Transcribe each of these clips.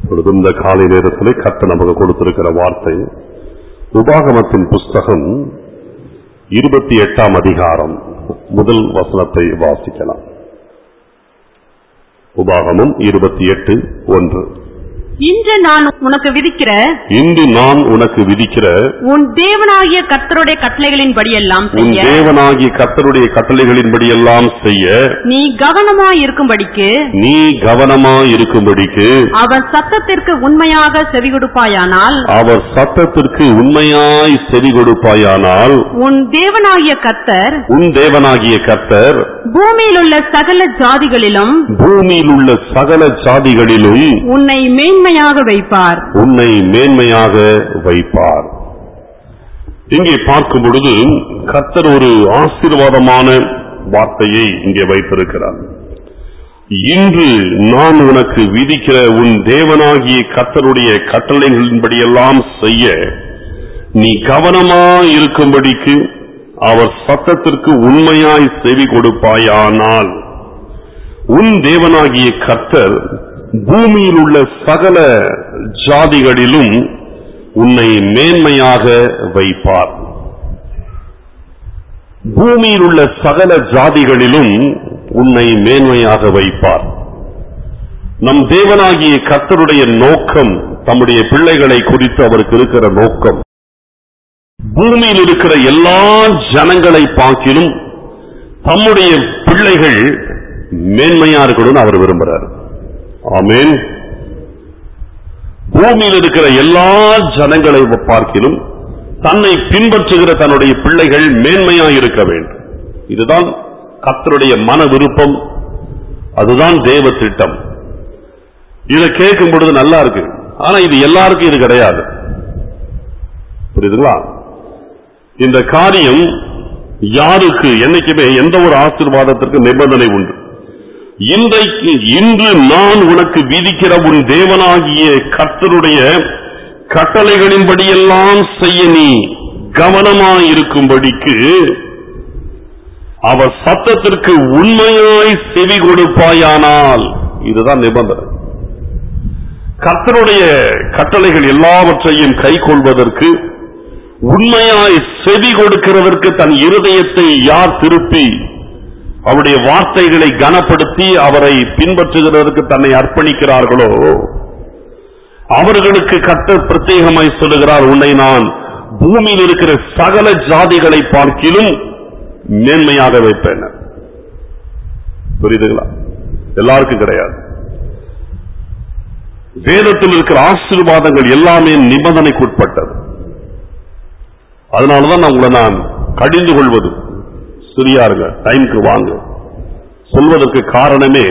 இப்பொழுது இந்த காலை நேரத்திலே கத்த நமக்கு கொடுத்திருக்கிற வார்த்தை உபாகமத்தின் புஸ்தகம் இருபத்தி எட்டாம் அதிகாரம் முதல் வசனத்தை வாசிக்கலாம் உபாகமம் இருபத்தி எட்டு ஒன்று இன்று நான் உனக்கு விதிக்கிற இன்று நான் உனக்கு விதிக்கிற உன் தேவனாகிய கர்த்தருடைய கட்டளைகளின்படியெல்லாம் உன் செய்ய தேவனாகிய கர்த்தருடைய கட்டளைகளின்படி எல்லாம் செய்ய நீ கவனமாய் இருக்கும்படிக்கு நீ கவனமாய் இருக்கும்படிக்கு அவர் சத்தத்திற்கு உண்மையாக செவி கொடுப்பாயானால் அவர் சத்தத்திற்கு உண்மையாய் செவி கொடுப்பாயானால் உன் தேவனாகிய கர்த்தர் உன் தேவனாகிய கர்த்தர் பூமியில் உள்ள சகல ஜாதிகளிலும் பூமியில் உள்ள சகல ஜாதிகளிலும் உன்னை மேன்மையாக வைப்பார் உன்னை மேன்மையாக வைப்பார் இங்கே பார்க்கும் பொழுது கர்த்தர் ஒரு ஆசீர்வாதமான வார்த்தையை இங்கே வைத்திருக்கிறார் இன்று நான் உனக்கு விதிக்கிற உன் தேவனாகிய கர்த்தருடைய கட்டளைகளின்படியெல்லாம் செய்ய நீ கவனமாய் இருக்கும்படிக்கு அவர் சத்தத்திற்கு உண்மையாய் செவி கொடுப்பாயானால் உன் தேவனாகிய கர்த்தர் பூமியில் உள்ள சகல ஜாதிகளிலும் உன்னை மேன்மையாக வைப்பார் பூமியில் உள்ள சகல ஜாதிகளிலும் உன்னை மேன்மையாக வைப்பார் நம் தேவனாகிய கர்த்தருடைய நோக்கம் தம்முடைய பிள்ளைகளை குறித்து அவருக்கு இருக்கிற நோக்கம் பூமியில் இருக்கிற எல்லா ஜனங்களை பார்க்கிலும் தம்முடைய பிள்ளைகள் மேன்மையா இருக்கணும்னு அவர் விரும்புறார் ஆமென் பூமியில் இருக்கிற எல்லா ஜனங்களை பார்க்கிலும் தன்னை பின்பற்றுகிற தன்னுடைய பிள்ளைகள் மேன்மையா இருக்க வேண்டும் இதுதான் கர்த்தருடைய மன விருப்பம் அதுதான் தேவ திட்டம் இதை கேட்கும் பொழுது நல்லா இருக்கு ஆனா இது எல்லாருக்கும் இது கிடையாது புரியுதுங்களா இந்த காரியம் யாருக்கு என்னைக்குமே எந்த ஒரு ஆசீர்வாதத்திற்கு நிபந்தனை உண்டு இன்றைக்கு இன்று நான் உனக்கு விதிக்கிற உன் தேவனாகிய கர்த்தருடைய கட்டளைகளின்படியெல்லாம் செய்ய நீ கவனமாயிருக்கும்படிக்கு அவர் சத்தத்திற்கு உண்மையாய் செவி கொடுப்பாயானால் இதுதான் நிபந்தனை கர்த்தருடைய கட்டளைகள் எல்லாவற்றையும் கை கொள்வதற்கு உண்மையாய் செவி கொடுக்கிறதற்கு தன் இருதயத்தை யார் திருப்பி அவருடைய வார்த்தைகளை கனப்படுத்தி அவரை பின்பற்றுகிறதற்கு தன்னை அர்ப்பணிக்கிறார்களோ அவர்களுக்கு கட்ட பிரத்யேகமாய் சொல்லுகிறார் உன்னை நான் பூமியில் இருக்கிற சகல ஜாதிகளை பார்க்கிலும் மேன்மையாக வைப்பேன் புரியுதுங்களா எல்லாருக்கும் கிடையாது வேதத்தில் இருக்கிற ஆசீர்வாதங்கள் எல்லாமே நிபந்தனைக்குட்பட்டது அதனாலதான் நான் உங்களை நான் கடிந்து கொள்வது சரியா இருங்க டைம்க்கு வாங்க சொல்வதற்கு காரணமே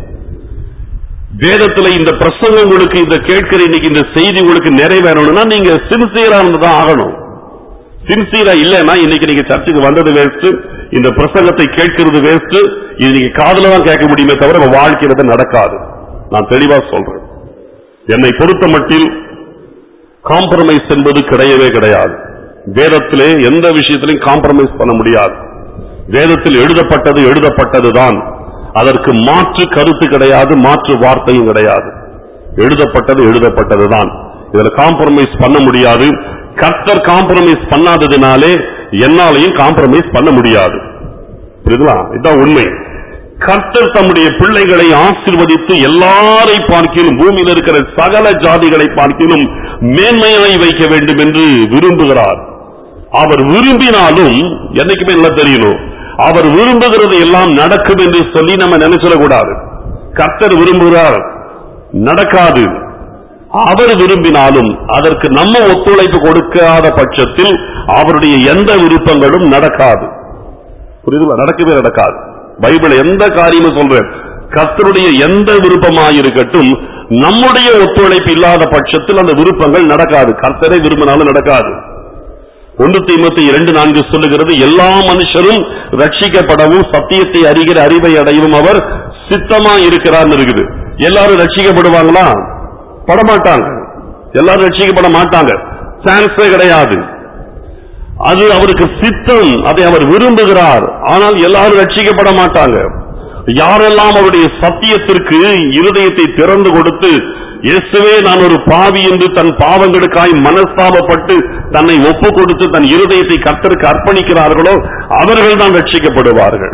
வேதத்துல இந்த பிரசங்கம் உங்களுக்கு இந்த கேட்கிற இன்னைக்கு இந்த செய்தி உங்களுக்கு நிறைவேறணும்னா நீங்க சின்சியரா இருந்துதான் ஆகணும் சின்சியரா இல்லைன்னா இன்னைக்கு நீங்க சர்ச்சுக்கு வந்தது வேஸ்ட் இந்த பிரசங்கத்தை கேட்கிறது வேஸ்ட் இது நீங்க காதுல தான் கேட்க முடியுமே தவிர உங்க வாழ்க்கையில அது நடக்காது நான் தெளிவா சொல்றேன் என்னை பொறுத்த மட்டில் காம்ப்ரமைஸ் என்பது கிடையவே கிடையாது வேதத்திலே எந்த விஷயத்திலையும் காம்ப்ரமைஸ் பண்ண முடியாது வேதத்தில் எழுதப்பட்டது எழுதப்பட்டதுதான் அதற்கு மாற்று கருத்து கிடையாது மாற்று வார்த்தையும் கிடையாது எழுதப்பட்டது எழுதப்பட்டதுதான் இதுல காம்ப்ரமைஸ் பண்ண முடியாது கர்த்தர் காம்ப்ரமைஸ் பண்ணாததினாலே என்னாலையும் காம்ப்ரமைஸ் பண்ண முடியாது புரியுதுங்களா இதுதான் உண்மை கர்த்தர் தம்முடைய பிள்ளைகளை ஆசீர்வதித்து எல்லாரை பார்க்கிலும் பூமியில் இருக்கிற சகல ஜாதிகளை பார்க்கிலும் மேன்மையாய் வைக்க வேண்டும் என்று விரும்புகிறார் அவர் விரும்பினாலும் என்னைக்குமே நல்லா தெரியணும் அவர் விரும்புகிறது எல்லாம் நடக்கும் என்று சொல்லி நம்ம நினைச்சிடக்கூடாது கர்த்தர் விரும்புகிறார் நடக்காது அவர் விரும்பினாலும் அதற்கு நம்ம ஒத்துழைப்பு கொடுக்காத பட்சத்தில் அவருடைய எந்த விருப்பங்களும் நடக்காது புரியுதுங்களா நடக்கவே நடக்காது பைபிள் எந்த காரியமும் சொல்றேன் கர்த்தருடைய எந்த விருப்பமாயிருக்கட்டும் நம்முடைய ஒத்துழைப்பு இல்லாத பட்சத்தில் அந்த விருப்பங்கள் நடக்காது கர்த்தரை விரும்பினாலும் நடக்காது ஒன்று தீமத்தை இரண்டு நான்கு சொல்லுகிறது எல்லா மனுஷரும் ரட்சிக்கப்படவும் சத்தியத்தை அறிகிற அறிவை அடையவும் அவர் சித்தமா இருக்கிறார்னு இருக்குது எல்லாரும் ரட்சிக்கப்படுவாங்களா படமாட்டாங்க எல்லாரும் ரட்சிக்கப்பட மாட்டாங்க சான்ஸே கிடையாது அது அவருக்கு சித்தம் அதை அவர் விரும்புகிறார் ஆனால் எல்லாரும் ரட்சிக்கப்பட மாட்டாங்க யாரெல்லாம் அவருடைய சத்தியத்திற்கு இருதயத்தை திறந்து கொடுத்து இயேசுவே நான் ஒரு பாவி என்று தன் பாவங்களுக்காய் மனஸ்தாபப்பட்டு தன்னை ஒப்பு கொடுத்து தன் இருதயத்தை கர்த்தருக்கு அர்ப்பணிக்கிறார்களோ அவர்கள் தான் ரட்சிக்கப்படுவார்கள்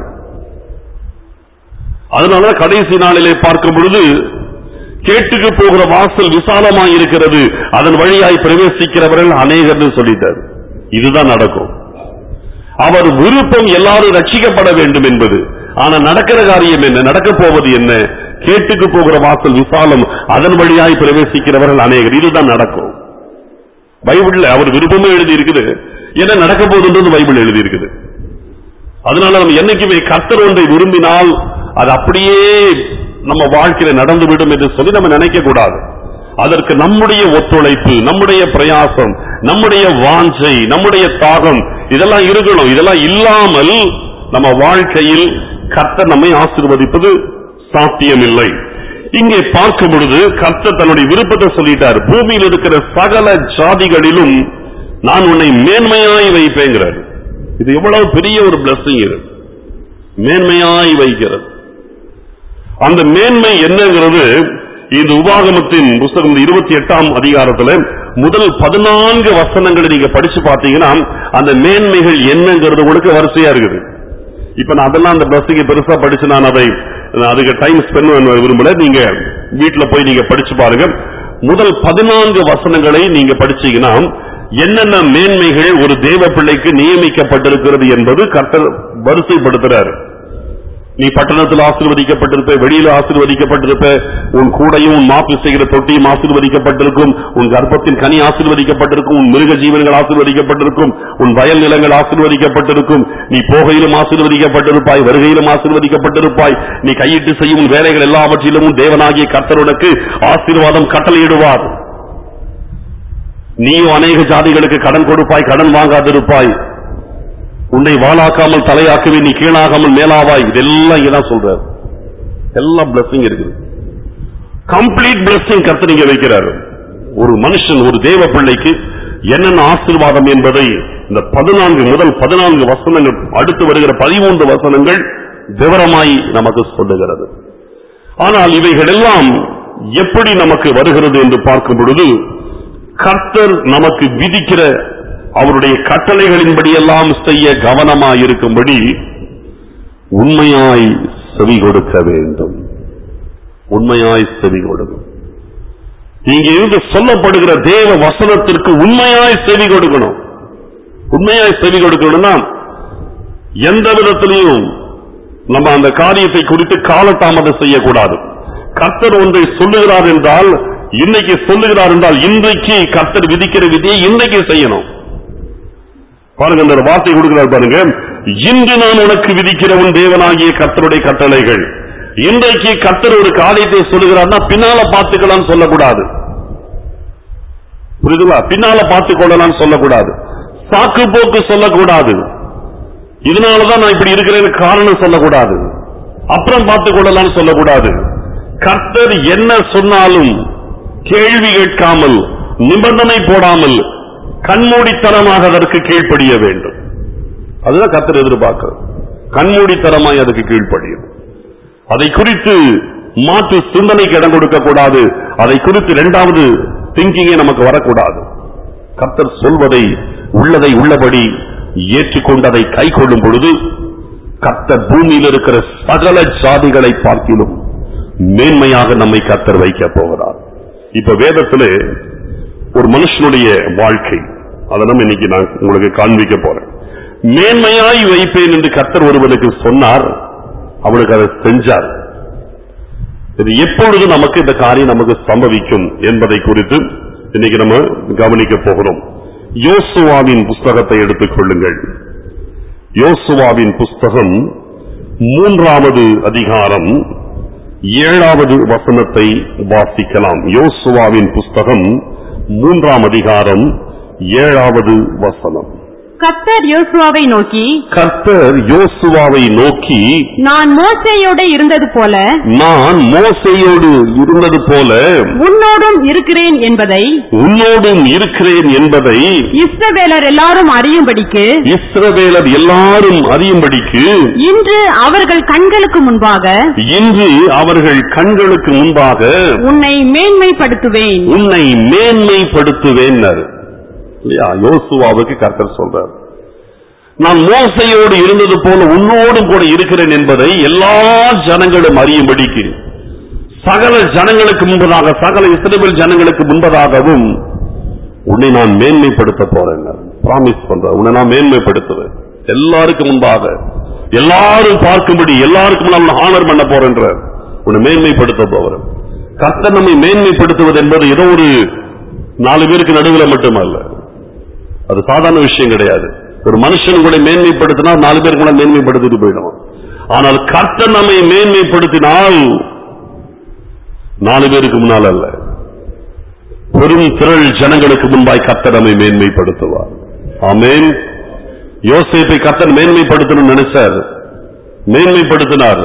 அதனால கடைசி நாளிலே பார்க்கும் பொழுது கேட்டுக்கு போகிற வாசல் விசாலமாய் இருக்கிறது அதன் வழியாய் பிரவேசிக்கிறவர்கள் அநேகர்னு சொல்லிட்டார் இதுதான் நடக்கும் அவர் விருப்பம் எல்லாரும் ரட்சிக்கப்பட வேண்டும் என்பது ஆனா நடக்கிற காரியம் என்ன நடக்க போவது என்ன கேட்டுக்கு போகிற வாசல் விசாலம் அதன் வழியாய் பிரவேசிக்கிறவர்கள் அநேகர் இதுதான் நடக்கும் பைபிள்ல அவர் விருப்பமே எழுதி இருக்குது என்ன நடக்க போகுதுன்றது பைபிள் எழுதி இருக்குது அதனால நம்ம என்னைக்குமே கர்த்தர் ஒன்றை விரும்பினால் அது அப்படியே நம்ம வாழ்க்கையில நடந்துவிடும் என்று சொல்லி நம்ம நினைக்க கூடாது அதற்கு நம்முடைய ஒத்துழைப்பு நம்முடைய பிரயாசம் நம்முடைய வாஞ்சை நம்முடைய தாகம் இதெல்லாம் இருக்கணும் இதெல்லாம் இல்லாமல் நம்ம வாழ்க்கையில் கர்த்தர் நம்மை ஆசீர்வதிப்பது சாத்தியமில்லை இங்கே பார்க்கும் பொழுது கர்த்தர் தன்னுடைய விருப்பத்தை சொல்லிட்டார் பூமியில் இருக்கிற சகல ஜாதிகளிலும் நான் உன்னை மேன்மையாய் வைப்பேங்கிறார் இது எவ்வளவு பெரிய ஒரு blessing இது மேன்மையாய் வைக்கிறது அந்த மேன்மை என்னங்கிறது இந்த உபாகமத்தின் புஸ்தகம் இருபத்தி எட்டாம் அதிகாரத்துல முதல் பதினான்கு வசனங்களை நீங்க படிச்சு பார்த்தீங்கன்னா அந்த மேன்மைகள் என்னங்கிறது உங்களுக்கு வரிசையா இருக்குது இப்ப நான் அதெல்லாம் அந்த பஸ்ஸுக்கு பெருசா படிச்சு நான் அதை நான் அதுக்கு டைம் ஸ்பெண்ட் பண்ண விரும்பல நீங்க வீட்டுல போய் நீங்க படிச்சு பாருங்க முதல் பதினான்கு வசனங்களை நீங்க படிச்சீங்கன்னா என்னென்ன மேன்மைகள் ஒரு தேவ பிள்ளைக்கு நியமிக்கப்பட்டிருக்கிறது என்பது கர்த்தர் வரிசைப்படுத்துறாரு நீ பட்டணத்தில் ஆசீர்வதிக்கப்பட்டிருப்ப வெளியில ஆசீர்வதிக்கப்பட்டிருப்ப உன் கூடையும் உன் மாப்பு செய்கிற தொட்டியும் ஆசீர்வதிக்கப்பட்டிருக்கும் உன் கர்ப்பத்தின் கனி ஆசீர்வதிக்கப்பட்டிருக்கும் உன் மிருக ஜீவன்கள் ஆசீர்வதிக்கப்பட்டிருக்கும் உன் வயல் நிலங்கள் ஆசீர்வதிக்கப்பட்டிருக்கும் நீ போகையிலும் ஆசீர்வதிக்கப்பட்டிருப்பாய் வருகையிலும் ஆசீர்வதிக்கப்பட்டிருப்பாய் நீ கையிட்டு செய்யும் உன் வேலைகள் எல்லாவற்றிலும் உன் தேவனாகிய கர்த்தருனக்கு ஆசீர்வாதம் கட்டளையிடுவார் நீயும் அநேக ஜாதிகளுக்கு கடன் கொடுப்பாய் கடன் வாங்காதிருப்பாய் உன்னை வாளாக்காமல் தலையாக்கவே நீ கீழாகாமல் மேலாவாய் இதெல்லாம் இங்கதான் சொல்றாரு எல்லாம் பிளஸிங் இருக்குது கம்ப்ளீட் பிளஸிங் கர்த்தர் இங்க வைக்கிறாரு ஒரு மனுஷன் ஒரு தேவ பிள்ளைக்கு என்னென்ன ஆசீர்வாதம் என்பதை இந்த பதினான்கு முதல் பதினான்கு வசனங்கள் அடுத்து வருகிற பதிமூன்று வசனங்கள் விவரமாய் நமக்கு சொல்லுகிறது ஆனால் இவைகள் எல்லாம் எப்படி நமக்கு வருகிறது என்று பார்க்கும் பொழுது கர்த்தர் நமக்கு விதிக்கிற அவருடைய கட்டளைகளின்படியெல்லாம் செய்ய கவனமாய் இருக்கும்படி உண்மையாய் செவி கொடுக்க வேண்டும் உண்மையாய் செவி கொடுக்கும் இங்க இருந்து சொல்லப்படுகிற தேவ வசனத்திற்கு உண்மையாய் செவி கொடுக்கணும் உண்மையாய் செவி கொடுக்கணும்னா எந்த விதத்திலையும் நம்ம அந்த காரியத்தை குறித்து காலதாமதம் செய்யக்கூடாது கர்த்தர் ஒன்றை சொல்லுகிறார் என்றால் இன்னைக்கு சொல்லுகிறார் என்றால் இன்றைக்கு கர்த்தர் விதிக்கிற விதியை இன்றைக்கு செய்யணும் பாருங்க அந்த ஒரு வார்த்தை கொடுக்கிறார் பாருங்க இன்று நான் உனக்கு விதிக்கிற உன் தேவனாகிய கர்த்தருடைய கட்டளைகள் இன்றைக்கு கர்த்தர் ஒரு காரியத்தை சொல்லுகிறார்னா பின்னால பார்த்துக்கலாம்னு சொல்லக்கூடாது புரியுதுங்களா பின்னால பார்த்துக் கொள்ளலாம்னு சொல்லக்கூடாது சாக்கு போக்கு சொல்லக்கூடாது இதனாலதான் நான் இப்படி இருக்கிறேன்னு காரணம் சொல்லக்கூடாது அப்புறம் பார்த்துக் கொள்ளலாம்னு சொல்லக்கூடாது கர்த்தர் என்ன சொன்னாலும் கேள்வி கேட்காமல் நிபந்தனை போடாமல் கண்மூடித்தனமாக அதற்கு கீழ்ப்படிய வேண்டும் அதுதான் கர்த்தர் எதிர்பார்க்கிறது கண்மூடித்தனமாய் அதுக்கு கீழ்ப்படியும் அதை குறித்து மாற்று சிந்தனைக்கு இடம் கொடுக்க கூடாது அதை குறித்து இரண்டாவது திங்கிங்கே நமக்கு வரக்கூடாது கர்த்தர் சொல்வதை உள்ளதை உள்ளபடி ஏற்றுக்கொண்டு அதை கை கொள்ளும் பொழுது கர்த்தர் பூமியில் இருக்கிற சகல ஜாதிகளை பார்க்கிலும் மேன்மையாக நம்மை கர்த்தர் வைக்க போகிறார் இப்ப வேதத்திலே ஒரு மனுஷனுடைய வாழ்க்கை அதை நம்ம இன்னைக்கு நான் உங்களுக்கு காண்பிக்க போறேன் மேன்மையாய் வைப்பேன் என்று கர்த்தர் ஒருவனுக்கு சொன்னார் அவனுக்கு அதை செஞ்சார் இது எப்பொழுது நமக்கு இந்த காரியம் நமக்கு சம்பவிக்கும் என்பதை குறித்து இன்னைக்கு நம்ம கவனிக்க போகிறோம் யோசுவாவின் புஸ்தகத்தை எடுத்துக் கொள்ளுங்கள் யோசுவாவின் புஸ்தகம் மூன்றாவது அதிகாரம் ஏழாவது வசனத்தை வாசிக்கலாம் யோசுவாவின் புஸ்தகம் மூன்றாம் அதிகாரம் ஏழாவது வசனம் கர்த்தர் யோசுவாவை நோக்கி கர்த்தர் யோசுவாவை நோக்கி நான் மோசேயோட இருந்தது போல நான் மோசையோடு இருந்தது போல உன்னோடும் இருக்கிறேன் என்பதை உன்னோடும் இருக்கிறேன் என்பதை இஸ்ரவேலர் எல்லாரும் அறியும்படிக்கு இஸ்ரவேலர் எல்லாரும் அறியும்படிக்கு இன்று அவர்கள் கண்களுக்கு முன்பாக இன்று அவர்கள் கண்களுக்கு முன்பாக உன்னை மேன்மைப்படுத்துவேன் உன்னை மேன்மைப்படுத்துவேன் இல்லையா யோசுவாவுக்கு கர்த்தர் சொல்றார் நான் மோசையோடு இருந்தது போல உன்னோடும் கூட இருக்கிறேன் என்பதை எல்லா ஜனங்களும் அறியும்படிக்கு சகல ஜனங்களுக்கு முன்பதாக சகல இஸ்ரவேல் ஜனங்களுக்கு முன்பதாகவும் உன்னை நான் மேன்மைப்படுத்த போறேன் பிராமிஸ் பண்றேன் உன்னை நான் மேன்மைப்படுத்துவேன் எல்லாருக்கும் முன்பாக எல்லாரும் பார்க்கும்படி எல்லாருக்கும் முன்னால் ஆனர் பண்ண போறேன்ற உன்னை மேன்மைப்படுத்த போறேன் கர்த்தர் நம்மை மேன்மைப்படுத்துவது என்பது ஏதோ ஒரு நாலு பேருக்கு நடுவில் மட்டுமல்ல அது சாதாரண விஷயம் கிடையாது ஒரு மனுஷன் கூட மேன்மைப்படுத்தினா நாலு பேர் கூட மேன்மைப்படுத்திட்டு போயிடும் ஆனால் கர்த்தர் நம்மை மேன்மைப்படுத்தினால் நாலு பேருக்கு முன்னால் அல்ல பெரும் திரள் ஜனங்களுக்கு முன்பாய் கர்த்தர் நம்மை மேன்மைப்படுத்துவார் ஆமென் யோசேப்பை கர்த்தர் மேன்மைப்படுத்தணும்னு நினைச்சார் மேன்மைப்படுத்தினார்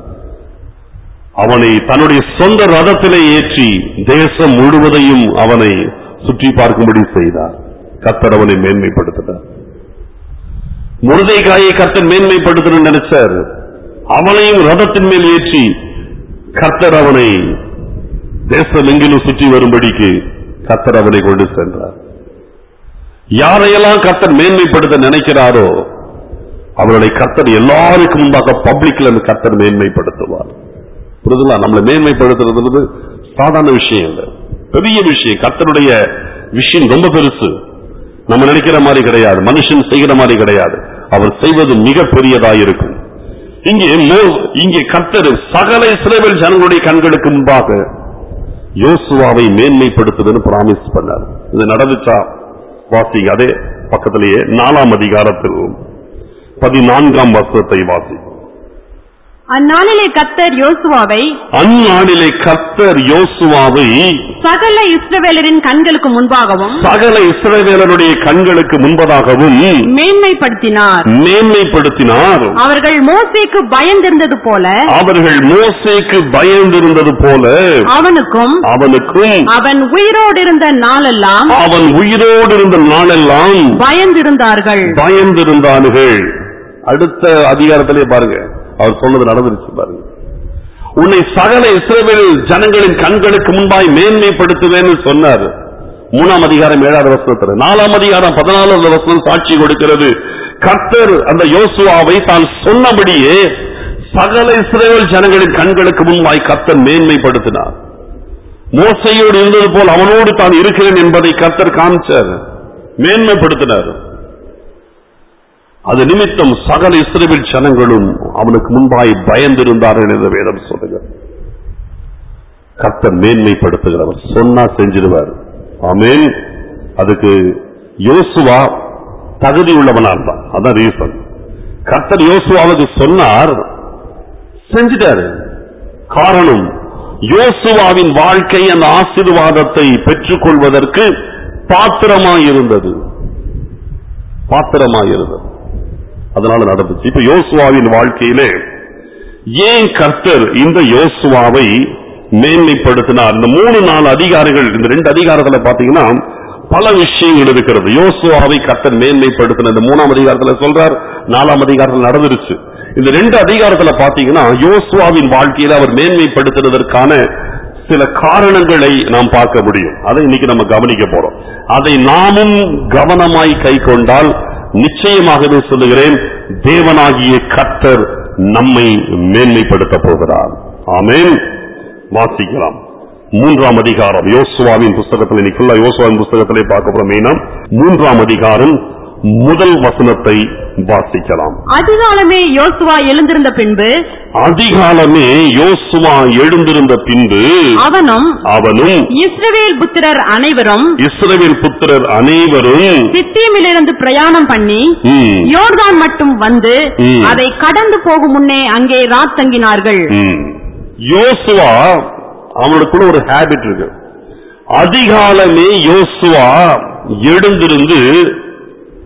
அவனை தன்னுடைய சொந்த ரதத்திலே ஏற்றி தேசம் முழுவதையும் அவனை சுற்றி பார்க்கும்படி செய்தார் கர்த்தர் அவனை மேன்மைப்படுத்தினார் முருதைக்காயை கர்த்தர் மேன்மைப்படுத்தணும்னு நினைச்சார் அவனையும் ரதத்தின் மேல் ஏற்றி கர்த்தர் அவனை தேசம் எங்கிலும் சுற்றி வரும்படிக்கு கர்த்தர் அவனை கொண்டு சென்றார் யாரையெல்லாம் கர்த்தர் மேன்மைப்படுத்த நினைக்கிறாரோ அவர்களை கர்த்தர் எல்லாருக்கும் முன்பாக பப்ளிக்ல அந்த கர்த்தர் மேன்மைப்படுத்துவார் புரியுதுங்களா நம்மளை மேன்மைப்படுத்துறது சாதாரண விஷயம் இல்லை பெரிய விஷயம் கர்த்தருடைய விஷயம் ரொம்ப பெருசு நம்ம நினைக்கிற மாதிரி கிடையாது மனுஷன் செய்கிற மாதிரி கிடையாது அவர் செய்வது மிக பெரியதாயிருக்கும் இங்கே மோ- இங்கே கர்த்தர் சகல இஸ்ரவேல் ஜனங்களுடைய கண்களுக்கு முன்பாக யோசுவாவை மேன்மைப்படுத்துதுன்னு பிராமிஸ் பண்ணார் இது நடந்துச்சா வாசி அதே பக்கத்திலேயே நாலாம் அதிகாரத்தில் பதினான்காம் வசனத்தை வாசி அந்நாளிலே கர்த்தர் யோசுவாவை அந்நாளிலே கர்த்தர் யோசுவாவை சகல இஸ்ரவேலரின் கண்களுக்கு முன்பாகவும் சகல இஸ்ரவேலருடைய கண்களுக்கு முன்பதாகவும் மேன்மைப்படுத்தினார் மேன்மைப்படுத்தினார் அவர்கள் மோசேக்கு பயந்திருந்தது போல அவர்கள் மோசேக்கு பயந்திருந்தது போல அவனுக்கும் அவனுக்கும் அவன் உயிரோடு இருந்த நாளெல்லாம் அவன் உயிரோடு இருந்த நாளெல்லாம் பயந்திருந்தார்கள் பயந்திருந்தானுகள் அடுத்த அதிகாரத்திலே பாருங்க அவர் சொன்னது நடந்துருச்சு பாருங்க உன்னை சகல இஸ்ரவேல் ஜனங்களின் கண்களுக்கு முன்பாய் மேன்மைப்படுத்துவேன்னு சொன்னார் மூணாம் அதிகாரம் ஏழாவது வசனத்துல நாலாம் அதிகாரம் பதினாலாவது வசனம் சாட்சி கொடுக்கிறது கர்த்தர் அந்த யோசுவாவை தான் சொன்னபடியே சகல இஸ்ரவேல் ஜனங்களின் கண்களுக்கு முன்பாய் கர்த்தர் மேன்மைப்படுத்தினார் மோசையோடு இருந்தது போல் அவனோடு தான் இருக்கிறேன் என்பதை கர்த்தர் காமிச்சார் மேன்மைப்படுத்தினார் அது நிமித்தம் சகல இஸ்ரவேல் ஜனங்களும் அவனுக்கு முன்பாய் பயந்திருந்தார்கள் என்று வேதம் சொல்லுங்க கர்த்தர் மேன்மைப்படுத்துகிறவர் சொன்னா செஞ்சிருவார் ஆமென் அதுக்கு யோசுவா தகுதி உள்ளவனா இருந்தான் அதான் ரீசன் கர்த்தர் யோசுவாவுக்கு சொன்னார் செஞ்சிட்டாரு காரணம் யோசுவாவின் வாழ்க்கை அந்த ஆசீர்வாதத்தை பெற்றுக்கொள்வதற்கு பாத்திரமாய் இருந்தது பாத்திரமாய் இருந்தது அதனால நடந்துச்சு இப்ப யோசுவாவின் வாழ்க்கையிலே ஏன் கர்த்தர் இந்த யோசுவாவை மேன்மைப்படுத்தினார் இந்த மூணு நாலு அதிகாரங்கள் இந்த ரெண்டு அதிகாரத்துல பாத்தீங்கன்னா பல விஷயங்கள் இருக்கிறது யோசுவாவை கர்த்தர் மேன்மைப்படுத்தின இந்த மூணாம் அதிகாரத்துல சொல்றார் நாலாம் அதிகாரத்துல நடந்துருச்சு இந்த ரெண்டு அதிகாரத்துல பாத்தீங்கன்னா யோசுவாவின் வாழ்க்கையில அவர் மேன்மைப்படுத்துவதற்கான சில காரணங்களை நாம் பார்க்க முடியும் அதை இன்னைக்கு நம்ம கவனிக்க போறோம் அதை நாமும் கவனமாய் கை கொண்டால் நிச்சயமாகவே சொல்லுகிறேன் தேவனாகிய கர்த்தர் நம்மை மேன்மைப்படுத்த போகிறார் ஆமென் வாசிக்கலாம் மூன்றாம் அதிகாரம் யோசுவாவின் புஸ்தகத்தில் இன்னைக்குள்ள யோசுவாவின் புஸ்தகத்திலே பார்க்க போறோம் மெயினா மூன்றாம் அதிகாரம் முதல் வசனத்தை வாசிக்கலாம் அதிகாலமே யோசுவா எழுந்திருந்த பின்பு அதிகாலமே யோசுவா எழுந்திருந்த பின்பு அவனும் அவனும் இஸ்ரவேல் புத்திரர் அனைவரும் இஸ்ரவேல் புத்திரர் அனைவரும் சித்தீமிலிருந்து பிரயாணம் பண்ணி ம், யோர்தான் மட்டும் வந்து ம். அதை கடந்து போகும் முன்னே அங்கே ராத்தங்கினார்கள் ம். யோசுவா அவனுக்குள்ள ஒரு ஹேபிட் இருக்கு அதிகாலமே யோசுவா எழுந்திருந்து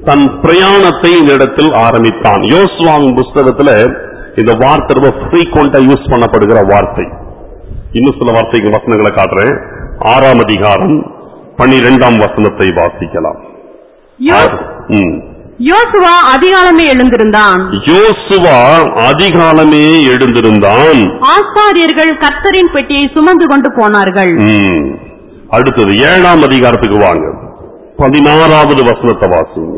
தன் பிரயாணத்தை இந்த இடத்தில் ஆரம்பித்தான் யோசுவாவின் புஸ்தகத்துல இந்த வார்த்தை ரொம்ப ஃப்ரீக்வெண்டா யூஸ் பண்ணப்படுகிற வார்த்தை இன்னும் சில வார்த்தைக்கு வசனங்களை காட்டுறேன் ஆறாம் அதிகாரம் பனிரெண்டாம் வசனத்தை வாசிக்கலாம் யோ- ம். யோசுவா அதிகாலமே எழுந்திருந்தான் யோசுவா அதிகாலமே எழுந்திருந்தான் ஆசாரியர்கள் கர்த்தரின் பெட்டியை சுமந்து கொண்டு போனார்கள் ம். அடுத்தது ஏழாம் அதிகாரத்துக்கு வாங்க பதினாறாவது வசனத்தை வாசிங்க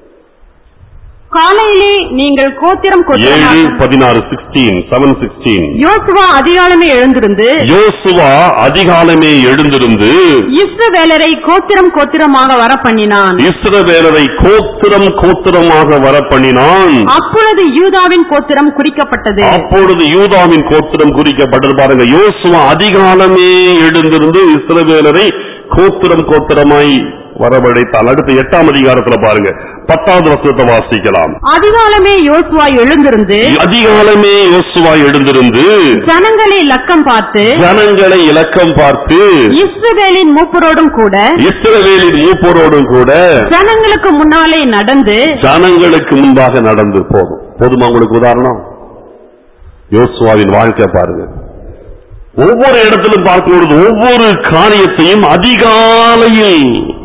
காலையிலே நீங்கள் கோத்திரம் ஏழு கோத்திரமாக பதினாறு சிக்ஸ்டீன் செவன் சிக்ஸ்டீன் யோசுவா அதிகாலமே எழுந்திருந்து யோசுவா அதிகாலமே எழுந்திருந்து இஸ்ரவேலரை கோத்திரம் கோத்திரமாக வர பண்ணினான் இஸ்ரவேலரை கோத்திரம் கோத்திரமாக வர பண்ணினான் அப்பொழுது யூதாவின் கோத்திரம் குறிக்கப்பட்டது அப்பொழுது யூதாவின் கோத்திரம் குறிக்கப்பட்டது பாருங்க யோசுவா அதிகாலமே எழுந்திருந்து இஸ்ரவேலரை கோத்திரம் கோத்திரமாய் வரவழைத்தால் அடுத்து எட்டாம் அதிகாரத்துல பாருங்க பத்தாவது வசனத்தை வாசிக்கலாம் அதிகாலமே யோசுவா எழுந்திருந்து அதிகாலமே யோசுவா எழுந்திருந்து ஜனங்களை லக்கம் பார்த்து ஜனங்களை இலக்கம் பார்த்து இஸ்ரவேலின் மூப்பரோடும் கூட இஸ்ரவேலின் மூப்பரோடும் கூட ஜனங்களுக்கு முன்னாலே நடந்து ஜனங்களுக்கு முன்பாக நடந்து போகும் போதுமா உங்களுக்கு உதாரணம் யோசுவாவின் வாழ்க்கை பாருங்க ஒவ்வொரு இடத்திலும் பார்க்கும்பொழுது ஒவ்வொரு காரியத்தையும் அதிகாலையில்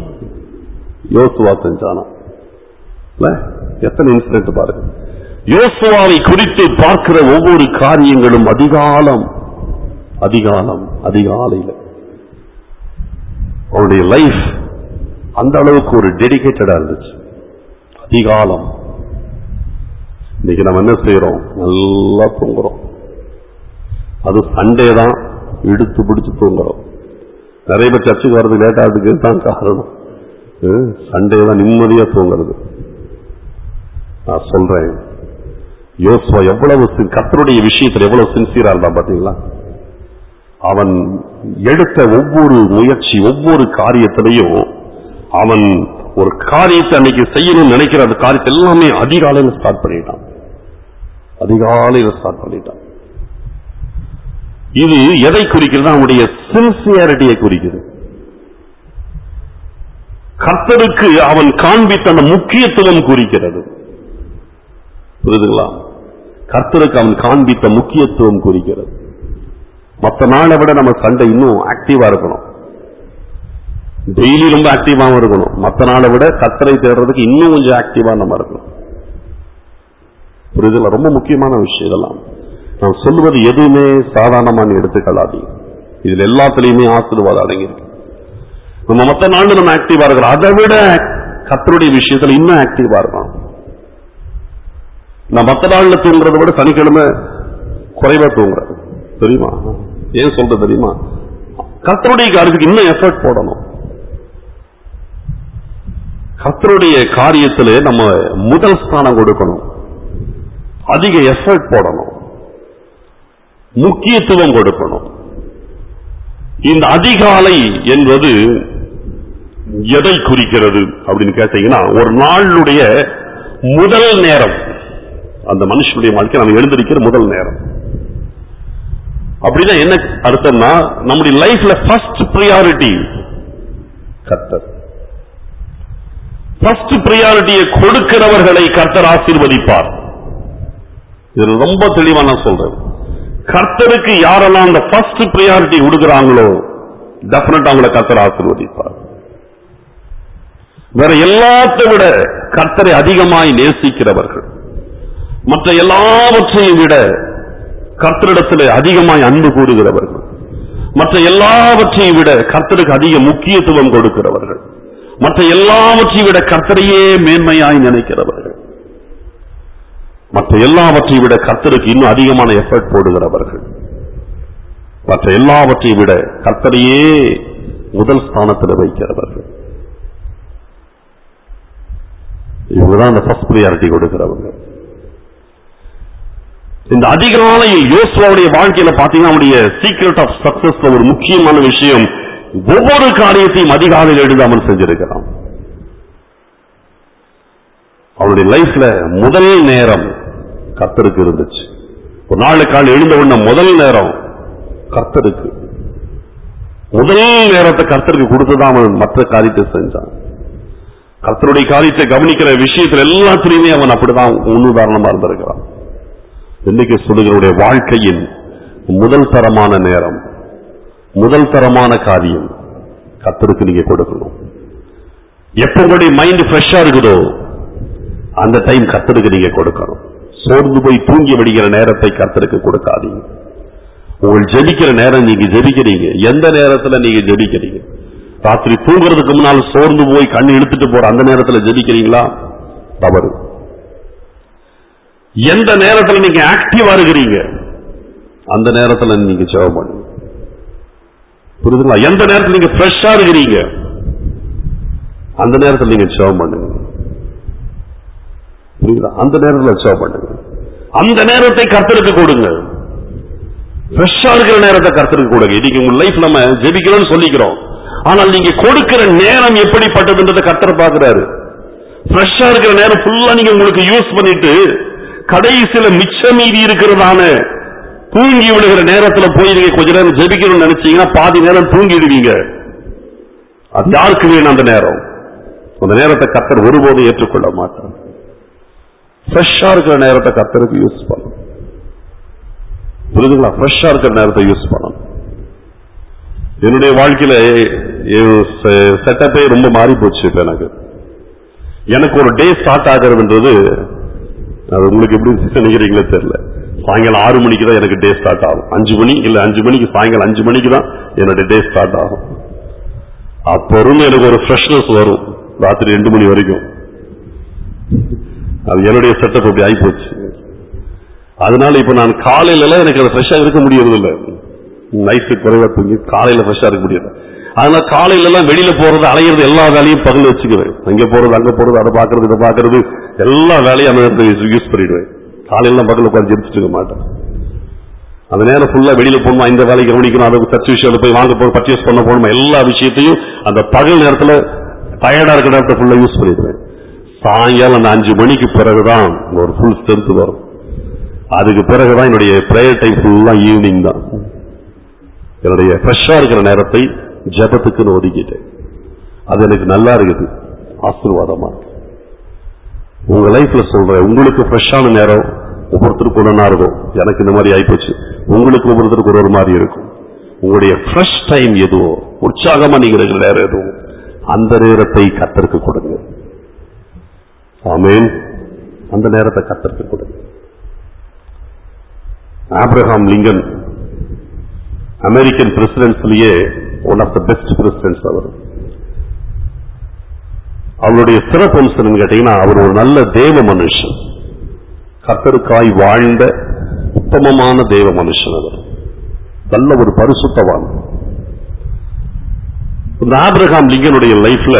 யோசுவா செஞ்சானா இல்ல? எத்தனை இன்சிடென்ட் பாருங்க யோசுவாவை குறித்து பார்க்கிற ஒவ்வொரு காரியங்களும் அதிகாலம் அதிகாலம் அதிகாலையில் அவருடைய லைஃப் அந்த அளவுக்கு ஒரு டெடிகேட்டடா இருந்துச்சு அதிகாலம் இன்னைக்கு நம்ம என்ன செய்யறோம் நல்லா தூங்குறோம் அது சண்டே தான் இழுத்து பிடிச்சு தூங்குறோம் நிறைய பேர் சர்ச்சுக்கு வர்றது லேட் ஆகுதுக்கு தான் காரணம் சண்டே தான் நிம்மதியா தூங்குறது நான் சொல்றேன் யோசுவா எவ்வளவு sin- கர்த்தருடைய விஷயத்துல எவ்வளவு சின்சியரா இருந்தான் பாத்தீங்களா அவன் எடுத்த ஒவ்வொரு முயற்சி ஒவ்வொரு காரியத்திலையும் அவன் ஒரு காரியத்தை அன்னைக்கு செய்யணும்னு நினைக்கிற அந்த காரியத்தை எல்லாமே அதிகாலையில ஸ்டார்ட் பண்ணிட்டான் அதிகாலையில ஸ்டார்ட் பண்ணிட்டான் இது எதை குறிக்கிறது அவனுடைய சின்சியாரிட்டியை குறிக்கிறது கர்த்தருக்கு அவன் காண்பித்த அந்த முக்கியத்துவம் குறிக்கிறது புரியுதுங்களா கர்த்தருக்கு அவன் காண்பித்த முக்கியத்துவம் குறிக்கிறது மற்ற நாளை விட நம்ம சண்டை இன்னும் ஆக்டிவா இருக்கணும் டெய்லி ரொம்ப ஆக்டிவாவும் இருக்கணும் மற்ற நாளை விட கர்த்தரை தேடுறதுக்கு இன்னும் கொஞ்சம் ஆக்டிவா நம்ம இருக்கணும் புரியுதுங்களா ரொம்ப முக்கியமான விஷயம் இதெல்லாம் நான் சொல்லுவது எதுவுமே சாதாரணமா நீ எடுத்துக்கொள்ளாதீங்க இதுல எல்லாத்துலயுமே ஆசீர்வாதம் அடங்கியிருக்கு நம்ம மற்ற நாள்ல நம்ம ஆக்டிவா இருக்கிறோம் அதை விட கர்த்தருடைய விஷயத்துல இன்னும் ஆக்டிவா இருக்கணும் நான் மற்ற நாள்ல தூங்குறதை விட சனிக்கிழமை குறைவா தூங்குறேன் தெரியுமா ஏன் சொல்றது தெரியுமா கர்த்தருடைய காரியத்துக்கு இன்னும் எஃபர்ட் போடணும் கர்த்தருடைய காரியத்துல நம்ம முதல் ஸ்தானம் கொடுக்கணும் அதிக எஃபர்ட் போடணும் முக்கியத்துவம் கொடுக்கணும் இந்த அதிகாலை என்பது எதை குறிக்கிறது அப்படின்னு கேட்டீங்கன்னா ஒரு நாளுடைய முதல் நேரம் அந்த மனுஷனுடைய வாழ்க்கை நம்ம எழுந்திருக்கிற முதல் நேரம் அப்படின்னா என்ன அர்த்தம்னா நம்முடைய லைஃப்ல ஃபர்ஸ்ட் ப்ரியாரிட்டி கர்த்தர் ஃபர்ஸ்ட் ப்ரியாரிட்டியை கொடுக்கிறவர்களை கர்த்தர் ஆசீர்வதிப்பார் இது ரொம்ப தெளிவா நான் சொல்றேன் கர்த்தருக்கு யாரெல்லாம் அந்த ஃபர்ஸ்ட் ப்ரியாரிட்டி கொடுக்குறாங்களோ டெபினட் அவங்கள கர்த்தர் ஆசீர்வதிப்பார் வேற எல்லாத்தை விட கர்த்தரை அதிகமாய் நேசிக்கிறவர்கள் மற்ற எல்லாவற்றையும் விட கர்த்தரிடத்தில் அதிகமாய் அன்பு கூறுகிறவர்கள் மற்ற எல்லாவற்றையும் விட கர்த்தருக்கு அதிக முக்கியத்துவம் கொடுக்கிறவர்கள் மற்ற எல்லாவற்றையும் விட கர்த்தரையே மேன்மையாய் நினைக்கிறவர்கள் மற்ற எல்லாவற்றையும் விட கர்த்தருக்கு இன்னும் அதிகமான எஃபர்ட் போடுகிறவர்கள் மற்ற எல்லாவற்றையும் விட கர்த்தரையே முதல் ஸ்தானத்தில் வைக்கிறவர்கள் இவங்கதான் அந்த ஃபர்ஸ்ட் ப்ரியாரிட்டி கொடுக்கிறவங்க இந்த அதிகாலையில் யோசுவாவுடைய வாழ்க்கையில பாத்தீங்கன்னா அவனுடைய சீக்ரெட் ஆஃப் சக்சஸ் ஒரு முக்கியமான விஷயம் ஒவ்வொரு காரியத்தையும் அதிகாலையில் எழுந்து அவன் செஞ்சிருக்கிறான் அவனுடைய லைஃப்ல முதல் நேரம் கர்த்தருக்கு இருந்துச்சு ஒரு நாலு கால் எழுந்த உடனே முதல் நேரம் கர்த்தருக்கு முதல் நேரத்தை கர்த்தருக்கு கொடுத்துதான் அவன் மற்ற காரியத்தை செஞ்சான் கர்த்தருடைய காரியத்தை கவனிக்கிற விஷயத்துல எல்லாத்திலையுமே அவன் அப்படிதான் முன்னுதாரணமா இருந்திருக்கிறான் இன்னைக்கு சொல்லுகிறவருடைய வாழ்க்கையின் முதல் தரமான நேரம் முதல் தரமான காரியம் கர்த்தருக்கு நீங்க கொடுக்கணும் எப்ப உங்களுடைய மைண்ட் ஃப்ரெஷ்ஷா இருக்குதோ அந்த டைம் கர்த்தருக்கு நீங்க கொடுக்கணும் சோர்ந்து போய் தூங்கி விடுகிற நேரத்தை கர்த்தருக்கு கொடுக்காதீங்க உங்கள் ஜெபிக்கிற நேரம் நீங்க ஜெபிக்கிறீங்க எந்த நேரத்துல நீங்க ஜெபிக்கிறீங்க ராத்திரி தூங்குறதுக்கு முன்னால் சோர்ந்து போய் கண்ணு இழுத்துட்டு போற அந்த நேரத்துல ஜெபிக்கிறீங்களா தவறு எந்த நேரத்துல நீங்க ஆக்டிவா இருக்கிறீங்க அந்த நேரத்துல நீங்க ஜெபம் பண்ணுங்க புரியுதுங்களா எந்த நேரத்துல நீங்க ஃப்ரெஷ்ஷா இருக்கிறீங்க அந்த நேரத்துல நீங்க ஜெபம் பண்ணுங்க புரியுதா அந்த நேரத்துல ஜெபம் பண்ணுங்க அந்த நேரத்தை கர்த்தருக்கு கொடுங்க ஃப்ரெஷ்ஷா இருக்கிற நேரத்தை கர்த்தருக்கு கொடுங்க இன்னைக்கு உங்க லைஃப் நம்ம ஜெபிக்கிறோம்னு சொல்லிக்கிறோம் ஆனால் நீங்க கொடுக்கிற நேரம் எப்படிப்பட்டதுன்றதை கர்த்தர் பாக்குறாரு ஃப்ரெஷ்ஷா இருக்கிற நேரம் ஃபுல்லா நீங்க உங்களுக்கு யூஸ் பண்ணிட்டு கடைசியில மிச்ச மீதி இருக்கிறதான தூங்கி விடுகிற நேரத்துல போய் நீங்க கொஞ்ச நேரம் ஜெபிக்கணும்னு நினைச்சீங்கன்னா பாதி நேரம் தூங்கிடுவீங்க அது யாருக்கு வேணும் அந்த நேரம் அந்த நேரத்தை கர்த்தர் ஒருபோதும் ஏற்றுக்கொள்ள மாட்டார் ஃப்ரெஷ்ஷா இருக்கிற நேரத்தை கர்த்தருக்கு யூஸ் பண்ணணும் புரியுதுங்களா ஃப்ரெஷ்ஷா இருக்கிற நேரத்தை யூஸ் பண்ணணும் என்னுடைய வாழ்க்கையில செட்டப்பே ரொம்ப மாறி போச்சு இப்ப எனக்கு எனக்கு ஒரு டே ஸ்டார்ட் ஆகுறதுன்றது அது உங்களுக்கு எப்படி நினைக்கிறீங்களே தெரியல சாயங்காலம் ஆறு மணிக்கு தான் எனக்கு டே ஸ்டார்ட் ஆகும் அஞ்சு மணி இல்ல அஞ்சு மணிக்கு சாயங்காலம் அஞ்சு மணிக்கு தான் என்னோட டே ஸ்டார்ட் ஆகும் அப்ப இருந்து எனக்கு ஒரு ஃப்ரெஷ்னஸ் வரும் ராத்திரி ரெண்டு மணி வரைக்கும் அது என்னுடைய செட்டப் அப்படி ஆகி போச்சு அதனால இப்ப நான் காலையில எல்லாம் எனக்கு அது ஃப்ரெஷ்ஷா இருக்க முடியறது இல்ல நைட்டு குறைவா தூங்கி காலையில ஃப்ரெஷ்ஷா இருக்க முடியல அதனால காலையில எல்லாம் வெளியில போறது அலையிறது எல்லா வேலையும் பகல் வச்சுக்குவேன் அங்க போறது அங்க போறது அதை பாக்குறது இதை பாக்குறது எல்லா வேலையும் அந்த நேரத்தில் யூஸ் பண்ணிடுவேன் காலையில பகல் உட்காந்து ஜெபிச்சுட்டு இருக்க மாட்டேன் அந்த நேரம் ஃபுல்லா வெளியில போகணுமா இந்த வேலையை கவனிக்கணும் அதை சர்ச் விஷயத்துல போய் வாங்க போகணும் பர்ச்சேஸ் பண்ண போகணுமா எல்லா விஷயத்தையும் அந்த பகல் நேரத்துல டயர்டா இருக்கிற நேரத்தை ஃபுல்லா யூஸ் பண்ணிடுவேன் சாயங்காலம் அந்த அஞ்சு மணிக்கு பிறகுதான் ஒரு ஃபுல் ஸ்ட்ரென்த் வரும் அதுக்கு பிறகுதான் என்னுடைய பிரேயர் டைம் ஃபுல்லா ஈவினிங் தான் என்னுடைய ஃப்ரெஷ்ஷா இருக்கிற நேரத்தை ஜபத்துக்குன்னு ஒதுக்கிட்டேன் அது எனக்கு நல்லா இருக்குது ஆசீர்வாதமா இருக்கு உங்க லைஃப்ல சொல்றேன் உங்களுக்கு ஃப்ரெஷ்ஷான நேரம் ஒவ்வொருத்தருக்கு ஒன்றா இருக்கும் எனக்கு இந்த மாதிரி ஆயிப்போச்சு உங்களுக்கு ஒவ்வொருத்தருக்கு ஒரு ஒரு மாதிரி இருக்கும் உங்களுடைய ஃப்ரெஷ் டைம் எதுவோ உற்சாகமா நீங்க இருக்கிற நேரம் எதுவோ அந்த நேரத்தை கத்தருக்கு கொடுங்க ஆமேன் அந்த நேரத்தை கத்தருக்கு கொடுங்க ஆப்ரஹாம் லிங்கன் அமெரிக்கன் பிரசிடென்ட்ஸ்லயே one of the best presidents அவர் அவருடைய சிறப்பம்சம் கேட்டீங்கன்னா அவர் ஒரு நல்ல தேவ மனுஷன் கத்தருக்காய் வாழ்ந்த உத்தமமான தேவ மனுஷன் அவர் நல்ல ஒரு பரிசுத்தவான் இந்த ஆப்ரஹாம் லிங்கனுடைய லைஃப்ல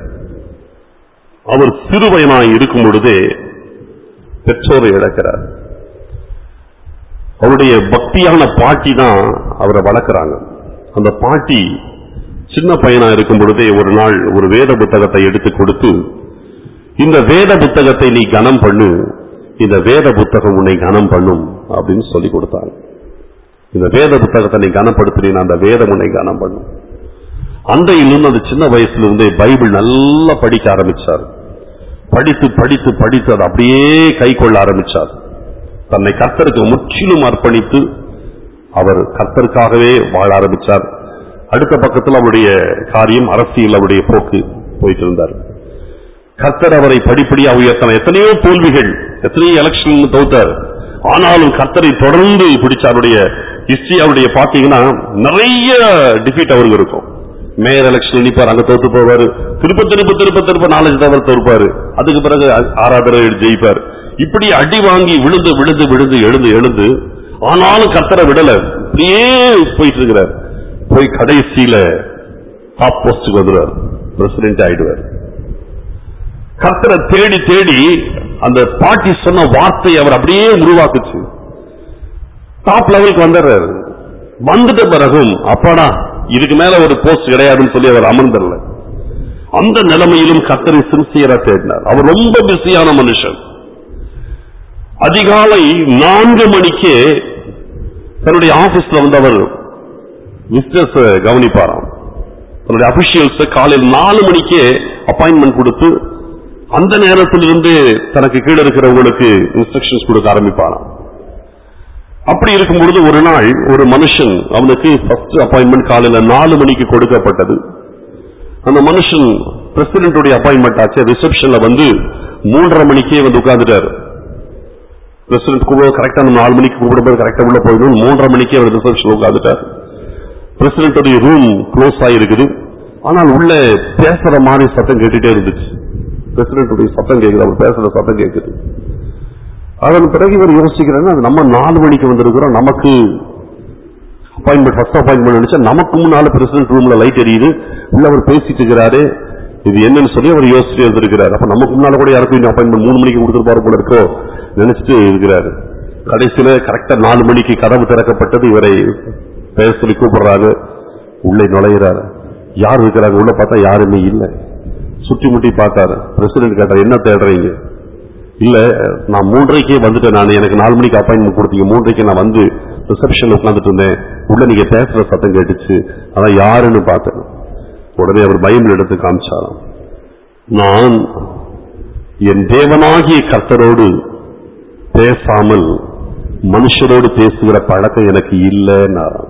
அவர் சிறுவயனாய் இருக்கும் பொழுதே பெற்றோரை இழக்கிறார் அவருடைய பக்தியான பாட்டி தான் அவரை வளர்க்குறாங்க அந்த பாட்டி சின்ன பையனா இருக்கும் பொழுதே ஒரு நாள் ஒரு வேத புத்தகத்தை எடுத்து கொடுத்து இந்த வேத புத்தகத்தை நீ கனம் பண்ணு இந்த வேத புத்தகம் உன்னை கனம் பண்ணும் அப்படின்னு சொல்லி கொடுத்தாங்க இந்த வேத புத்தகத்தை நீ கனப்படுத்தினீங்க அந்த வேதம் உன்னை கனம் பண்ணும் அன்றையிலிருந்து அந்த சின்ன வயசுல இருந்தே பைபிள் நல்லா படிக்க ஆரம்பிச்சார் படித்து படித்து படித்து அதை அப்படியே கை கொள்ள ஆரம்பிச்சார் தன்னை கர்த்தருக்கு முற்றிலும் அர்ப்பணித்து அவர் கர்த்தருக்காகவே வாழ ஆரம்பிச்சார் அடுத்த பக்கத்தில் அவருடைய காரியம் அரசியல் அவருடைய போக்கு போயிட்டு இருந்தார் கர்த்தர் அவரை படிப்படியா உயர்த்தின எத்தனையோ தோல்விகள் எத்தனையோ எலெக்ஷன் தோத்தார் ஆனாலும் கர்த்தரை தொடர்ந்து பிடிச்ச அவருடைய ஹிஸ்டரி அவருடைய பாத்தீங்கன்னா நிறைய டிஃபீட் அவருக்கு இருக்கும் மேயர் எலெக்ஷன் நிப்பார் அங்க தோத்து போவாரு திருப்ப திருப்ப திருப்ப திருப்ப நாலஞ்சு தவறு தோற்பாரு அதுக்கு பிறகு ஆறாவது ஜெயிப்பார் இப்படி அடி வாங்கி விழுந்து விழுந்து விழுந்து எழுந்து எழுந்து ஆனாலும் கத்தரை விடல இப்படியே போயிட்டு இருக்கிறார் போய் கடைசியில டாப் போஸ்டுக்கு வந்துடுவார் பிரசிடென்ட் ஆயிடுவார் கத்தரை தேடி தேடி அந்த பாட்டி சொன்ன வார்த்தை அவர் அப்படியே உருவாக்குச்சு டாப் லெவலுக்கு வந்துடுறாரு வந்துட்ட பிறகும் அப்பாடா இதுக்கு மேல ஒரு போஸ்ட் கிடையாதுன்னு சொல்லி அவர் அமர்ந்தல்ல அந்த நிலைமையிலும் கத்தரை சின்சியரா தேடினார் அவர் ரொம்ப பிஸியான மனுஷன் அதிகாலை நான்கு மணிக்கே தன்னுடைய ஆபீஸ்ல வந்து அவர் விசிட்டர்ஸ் கவனிப்பாராம் தன்னுடைய அபிஷியல்ஸ் காலையில் நாலு மணிக்கே அப்பாயின்மெண்ட் கொடுத்து அந்த நேரத்திலிருந்து தனக்கு கீழே இருக்கிறவங்களுக்கு இன்ஸ்ட்ரக்ஷன்ஸ் கொடுக்க ஆரம்பிப்பானாம் அப்படி இருக்கும் பொழுது ஒரு நாள் ஒரு மனுஷன் அவனுக்கு ஃபர்ஸ்ட் அப்பாயின்மெண்ட் காலையில நாலு மணிக்கு கொடுக்கப்பட்டது அந்த மனுஷன் பிரசிடென்ட்டுடைய அப்பாயின்மெண்ட் ஆச்சு ரிசப்ஷன்ல வந்து மூன்றரை மணிக்கே வந்து உட்கார்ந்துட்டாரு பிரசிடென்ட் கூப்பிட கரெக்டா நம்ம நாலு மணிக்கு கூப்பிடும்போது கரெக்டா உள்ள போயிடும் மூன்றரை மணிக்கே அவர் ரிசப்ஷன் உட்கார்ந்துட்டார் பிரசிடென்ட்டுடைய ரூம் க்ளோஸ் ஆகிருக்குது ஆனால் உள்ள பேசுற மாதிரி சத்தம் கேட்டுட்டே இருந்துச்சு பிரசிடென்ட்டுடைய சத்தம் கேட்குது அவர் பேசுற சத்தம் கேட்குது அதன் பிறகு இவர் யோசிக்கிறாரு அது நம்ம நாலு மணிக்கு வந்திருக்கிறோம் நமக்கு அப்பாயின்மெண்ட் ஃபர்ஸ்ட் அப்பாயின்மெண்ட் நினைச்சா நமக்கு முன்னால பிரசிடென்ட் ரூம்ல லைட் எரியுது உள்ள அவர் பேசிட்டு இருக்கிறாரு இது என்னன்னு சொல்லி அவர் யோசிச்சு இருந்திருக்கிறார் அப்ப நமக்கு முன்னால கூட யாருக்கும் இன்னும் அப்பாயின்மெண்ட் மூணு மணிக்கு கொடுத்துருப்பாரு போல இருக்கோ நினைச்சிட்டு இருக்கிறாரு கடைசியில கரெக்டா நாலு மணிக்கு கதவு திறக்கப்பட்டது இவரை பெயர் சொல்லி கூப்பிடுறாரு உள்ளே நுழையிறாரு யார் இருக்கிறாங்க உள்ள பார்த்தா யாருமே இல்லை சுற்றி முட்டி பார்த்தாரு பிரசிடென்ட் கேட்டார் என்ன தேடுறீங்க இல்ல நான் மூன்றைக்கே வந்துட்டேன் நான் எனக்கு நாலு மணிக்கு அப்பாயின்மெண்ட் கொடுத்தீங்க மூன்றைக்கு நான் வந்து ரிசப்ஷன்ல உட்கார்ந்துட்டு இருந்தேன் உள்ள நீங்க பேசுற சத்தம் கேட்டுச்சு அதான் யாருன்னு பார்த்தேன் உடனே அவர் பைபிள் எடுத்து காமிச்சாராம் நான் என் தேவனாகிய கர்த்தரோடு பேசாமல் மனுஷரோடு பேசுகிற பழக்கம் எனக்கு இல்லைன்னாராம்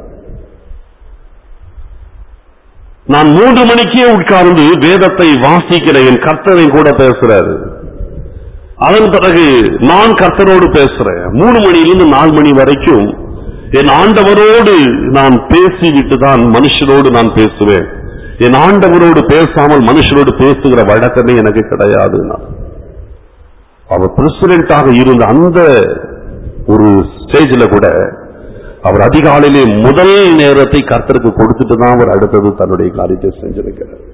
நான் மூன்று மணிக்கே உட்கார்ந்து வேதத்தை வாசிக்கிற என் கர்த்தரை கூட பேசுறாரு அதன் பிறகு நான் கர்த்தரோடு பேசுறேன் மூணு மணியிலிருந்து நாலு மணி வரைக்கும் என் ஆண்டவரோடு நான் பேசிவிட்டு தான் மனுஷரோடு நான் பேசுவேன் என் ஆண்டவரோடு பேசாமல் மனுஷரோடு பேசுகிற வழக்கமே எனக்கு கிடையாது அவர் பிரசிடென்டாக இருந்த அந்த ஒரு ஸ்டேஜ்ல கூட அவர் அதிகாலையிலே முதல் நேரத்தை கர்த்தருக்கு கொடுத்துட்டு தான் அவர் அடுத்தது தன்னுடைய காரியத்தை செஞ்சிருக்கிறார்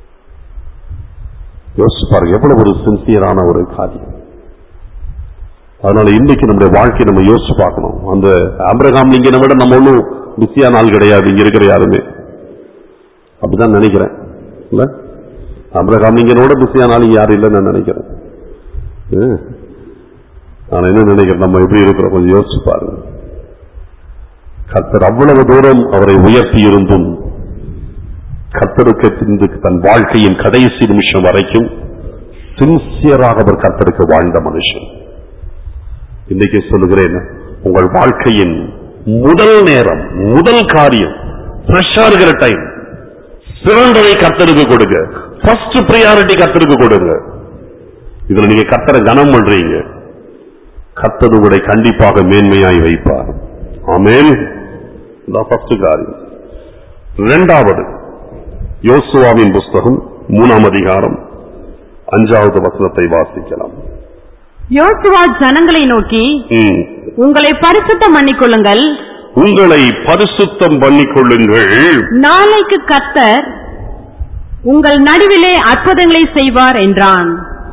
யோசிச்சு பாருங்க எவ்வளவு ஒரு சின்சியரான ஒரு காரியம் அதனால இன்னைக்கு நம்முடைய வாழ்க்கையை நம்ம யோசிச்சு பார்க்கணும் அந்த அபிரகாம் லிங்கனை விட நம்ம ஒன்றும் பிஸியான ஆள் கிடையாது இங்க இருக்கிற யாருமே அப்படிதான் நினைக்கிறேன் இல்ல அபிரகாம் லிங்கனோட பிஸியான ஆள் இங்க யாரும் இல்லைன்னு நான் நினைக்கிறேன் ஏ? நான் என்ன நினைக்கிறேன் நம்ம எப்படி இருக்கிறோம் கொஞ்சம் யோசிச்சு பாருங்க கர்த்தர் அவ்வளவு தூரம் அவரை உயர்த்தி இருந்தும் கர்த்தருக்கு பின்பு தன் வாழ்க்கையின் கடைசி நிமிஷம் வரைக்கும் சின்சியராக அவர் கர்த்தருக்கு வாழ்ந்த மனுஷன் இன்னைக்கு சொல்லுகிறேன் உங்கள் வாழ்க்கையின் முதல் நேரம் முதல் காரியம் ஃப்ரெஷ்ஷா இருக்கிற டைம் சிறந்ததை கர்த்தருக்கு கொடுங்க ஃபர்ஸ்ட் ப்ரியாரிட்டி கர்த்தருக்கு கொடுங்க இதுல நீங்க கர்த்தரை கனம் பண்றீங்க கர்த்தர் உங்களை கண்டிப்பாக மேன்மையாய் வைப்பார் ஆமென் இதான் ஃபர்ஸ்ட் காரியம் இரண்டாவது யோசுவாவின் புஸ்தகம் மூணாம் அதிகாரம் அஞ்சாவது வசனத்தை வாசிக்கலாம் யோசுவா ஜனங்களை நோக்கி ம். உங்களை பரிசுத்தம் பண்ணிக்கொள்ளுங்கள் உங்களை பரிசுத்தம் பண்ணிக் கொள்ளுங்கள் நாளைக்கு கர்த்தர் உங்கள் நடுவிலே அற்புதங்களை செய்வார் என்றான்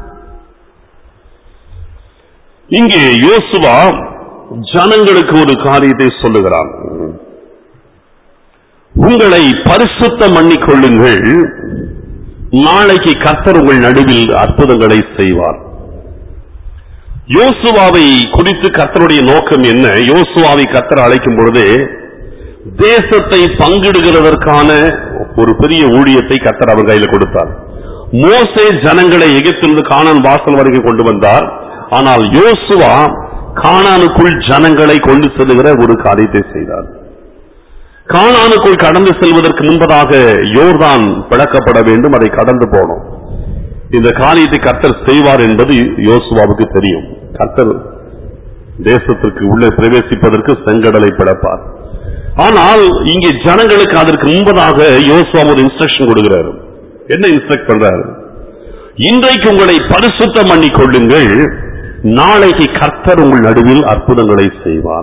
இங்கே யோசுவா ஜனங்களுக்கு ஒரு காரியத்தை சொல்லுகிறான் உங்களை பரிசுத்தம் பண்ணிக் கொள்ளுங்கள் நாளைக்கு கர்த்தர் உங்கள் நடுவில் அற்புதங்களை செய்வார் யோசுவாவை குறித்து கர்த்தருடைய நோக்கம் என்ன யோசுவாவை கர்த்தர் அழைக்கும் பொழுது தேசத்தை பங்கிடுகிறதற்கான ஒரு பெரிய ஊழியத்தை கர்த்தர் அவர் கையில் கொடுத்தார் மோசே ஜனங்களை எகிப்திலிருந்து கானான் வாசல் வரைக்கும் கொண்டு வந்தார் ஆனால் யோசுவா கானானுக்குள் ஜனங்களை கொண்டு செல்லுகிற ஒரு காரியத்தை செய்தார் கானானுக்குள் கடந்து செல்வதற்கு முன்பதாக யோர்தான் பிளக்கப்பட வேண்டும் அதை கடந்து போனோம் இந்த காரியத்தை கர்த்தர் செய்வார் என்பது யோசுவாவுக்கு தெரியும் கர்த்தர் தேசத்திற்கு உள்ளே பிரவேசிப்பதற்கு செங்கடலை பிளப்பார் ஆனால் இங்கே ஜனங்களுக்கு அதற்கு முன்பதாக யோசுவா ஒரு இன்ஸ்ட்ரக்ஷன் கொடுக்கிறார் என்ன இன்ஸ்ட்ரக்ட் பண்றாரு இன்றைக்கு உங்களை பரிசுத்தம் பண்ணிக் கொள்ளுங்கள் நாளைக்கு கர்த்தர் உங்கள் நடுவில் அற்புதங்களை செய்வார்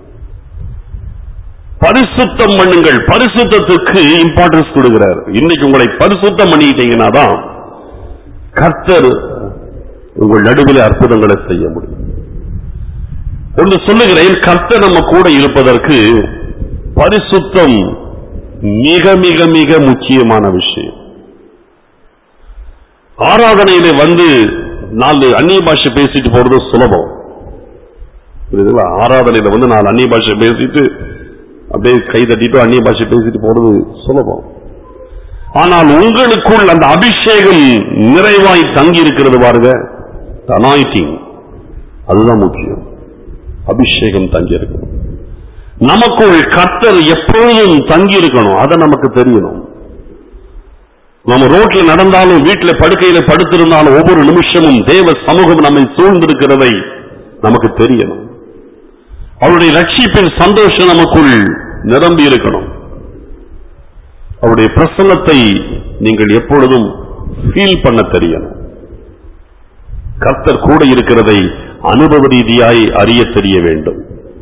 பரிசுத்தம் பண்ணுங்கள் பரிசுத்தத்துக்கு இம்பார்ட்டன்ஸ் கொடுக்கிறார் இன்னைக்கு உங்களை பரிசுத்தம் பண்ணிக்கிட்டீங்கன்னா தான் கர்த்தர் உங்கள் நடுவில் அற்புதங்களை செய்ய முடியும் ஒன்று சொல்லுகிறேன் கர்த்தர் நம்ம கூட இருப்பதற்கு பரிசுத்தம் மிக மிக மிக முக்கியமான விஷயம் ஆராதனையில வந்து நாலு அந்நிய பாஷை பேசிட்டு போறது சுலபம் புரியுதுங்களா ஆராதனையில வந்து நாலு அந்நிய பாஷை பேசிட்டு அப்படியே கை தட்டிட்டு அந்நிய பாஷை பேசிட்டு போறது சுலபம் ஆனால் உங்களுக்குள் அந்த அபிஷேகம் நிறைவாய் தங்கி இருக்கிறது பாருங்க அனாயிட்டிங் அதுதான் முக்கியம் அபிஷேகம் தங்கி இருக்கணும் நமக்குள் கர்த்தர் எப்பொழுதும் தங்கி இருக்கணும் அதை நமக்கு தெரியணும் நம்ம ரோட்ல நடந்தாலும் வீட்டுல படுக்கையில படுத்திருந்தாலும் ஒவ்வொரு நிமிஷமும் தேவ சமூகம் நம்மை சூழ்ந்திருக்கிறதை நமக்கு தெரியணும் அவருடைய ரட்சிப்பின் சந்தோஷம் நமக்குள் நிரம்பி இருக்கணும் அவருடைய பிரசன்னத்தை நீங்கள் எப்பொழுதும் ஃபீல் பண்ண தெரியணும் கர்த்தர் கூட இருக்கிறதை அனுபவ ரீதியாய் அறிய தெரிய வேண்டும்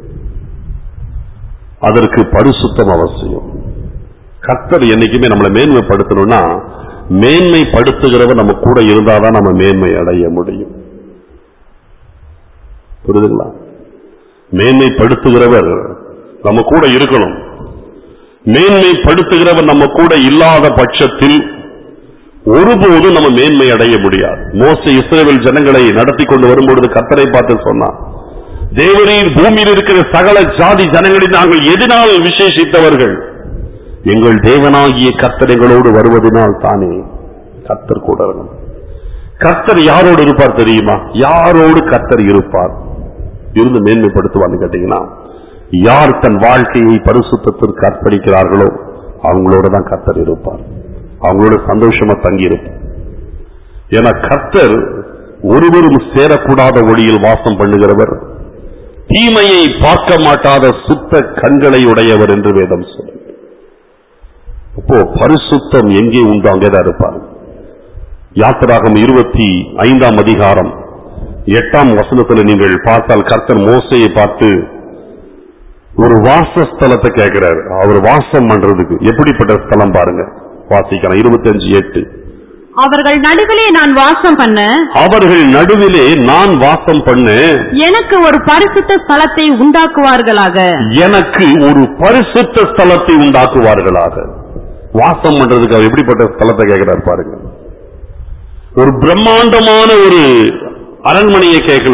அதற்கு பரிசுத்தம் அவசியம் கர்த்தர் என்னைக்குமே நம்மளை மேன்மைப்படுத்தணும்னா மேன்மைப்படுத்துகிறவர் நம்ம கூட இருந்தாதான் நம்ம மேன்மை அடைய முடியும் புரியுதுங்களா மேன்மைப்படுத்துகிறவர் நம்ம கூட இருக்கணும் மேன்மைப்படுத்துகிறவர் நம்ம கூட இல்லாத பட்சத்தில் ஒருபோதும் நம்ம மேன்மை அடைய முடியாது மோச இஸ்ரேல் ஜனங்களை நடத்தி கொண்டு வரும்பொழுது கத்தரை பார்த்து சொன்னான் தேவரீர் பூமியில் இருக்கிற சகல ஜாதி ஜனங்களில் நாங்கள் எதனால் விசேஷித்தவர்கள் எங்கள் தேவனாகிய கர்த்தர் எங்களோடு வருவதனால் தானே கர்த்தர் கூட இருக்கணும் கர்த்தர் யாரோடு இருப்பார் தெரியுமா யாரோடு கர்த்தர் இருப்பார் இருந்து மேன்மைப்படுத்துவான்னு கேட்டீங்கன்னா யார் தன் வாழ்க்கையை பரிசுத்தத்திற்கு அர்ப்பணிக்கிறார்களோ அவங்களோட தான் கர்த்தர் இருப்பார் அவங்களோட சந்தோஷமா தங்கி இருப்பார் ஏன்னா கர்த்தர் ஒருவரும் சேரக்கூடாத ஒளியில் வாசம் பண்ணுகிறவர் தீமையை பார்க்க மாட்டாத சுத்த கண்களை உடையவர் என்று வேதம் சொல்லுது அப்போ பரிசுத்தம் எங்கே உண்டு அங்கேதான் இருப்பார் யாத்திராகம் இருபத்தி ஐந்தாம் அதிகாரம் எட்டாம் வசனத்துல நீங்கள் பார்த்தால் கர்த்தர் மோசையை பார்த்து ஒரு வாசஸ்தலத்தை கேட்கிறார் அவர் வாசம் பண்றதுக்கு எப்படிப்பட்ட ஸ்தலம் பாருங்க வாசிக்கலாம் இருபத்தஞ்சு எட்டு அவர்கள் நடுவிலே நான் வாசம் பண்ண அவர்கள் நடுவிலே நான் வாசம் பண்ண எனக்கு ஒரு பரிசுத்த ஸ்தலத்தை உண்டாக்குவார்களாக எனக்கு ஒரு பரிசுத்த ஸ்தலத்தை உண்டாக்குவார்களாக வாசம் பண்றதுக்கு அவர் எப்படிப்பட்ட ஸ்தலத்தை கேட்கிறார் பாருங்க ஒரு பிரம்மாண்டமான ஒரு அரண்மனையை கேட்கல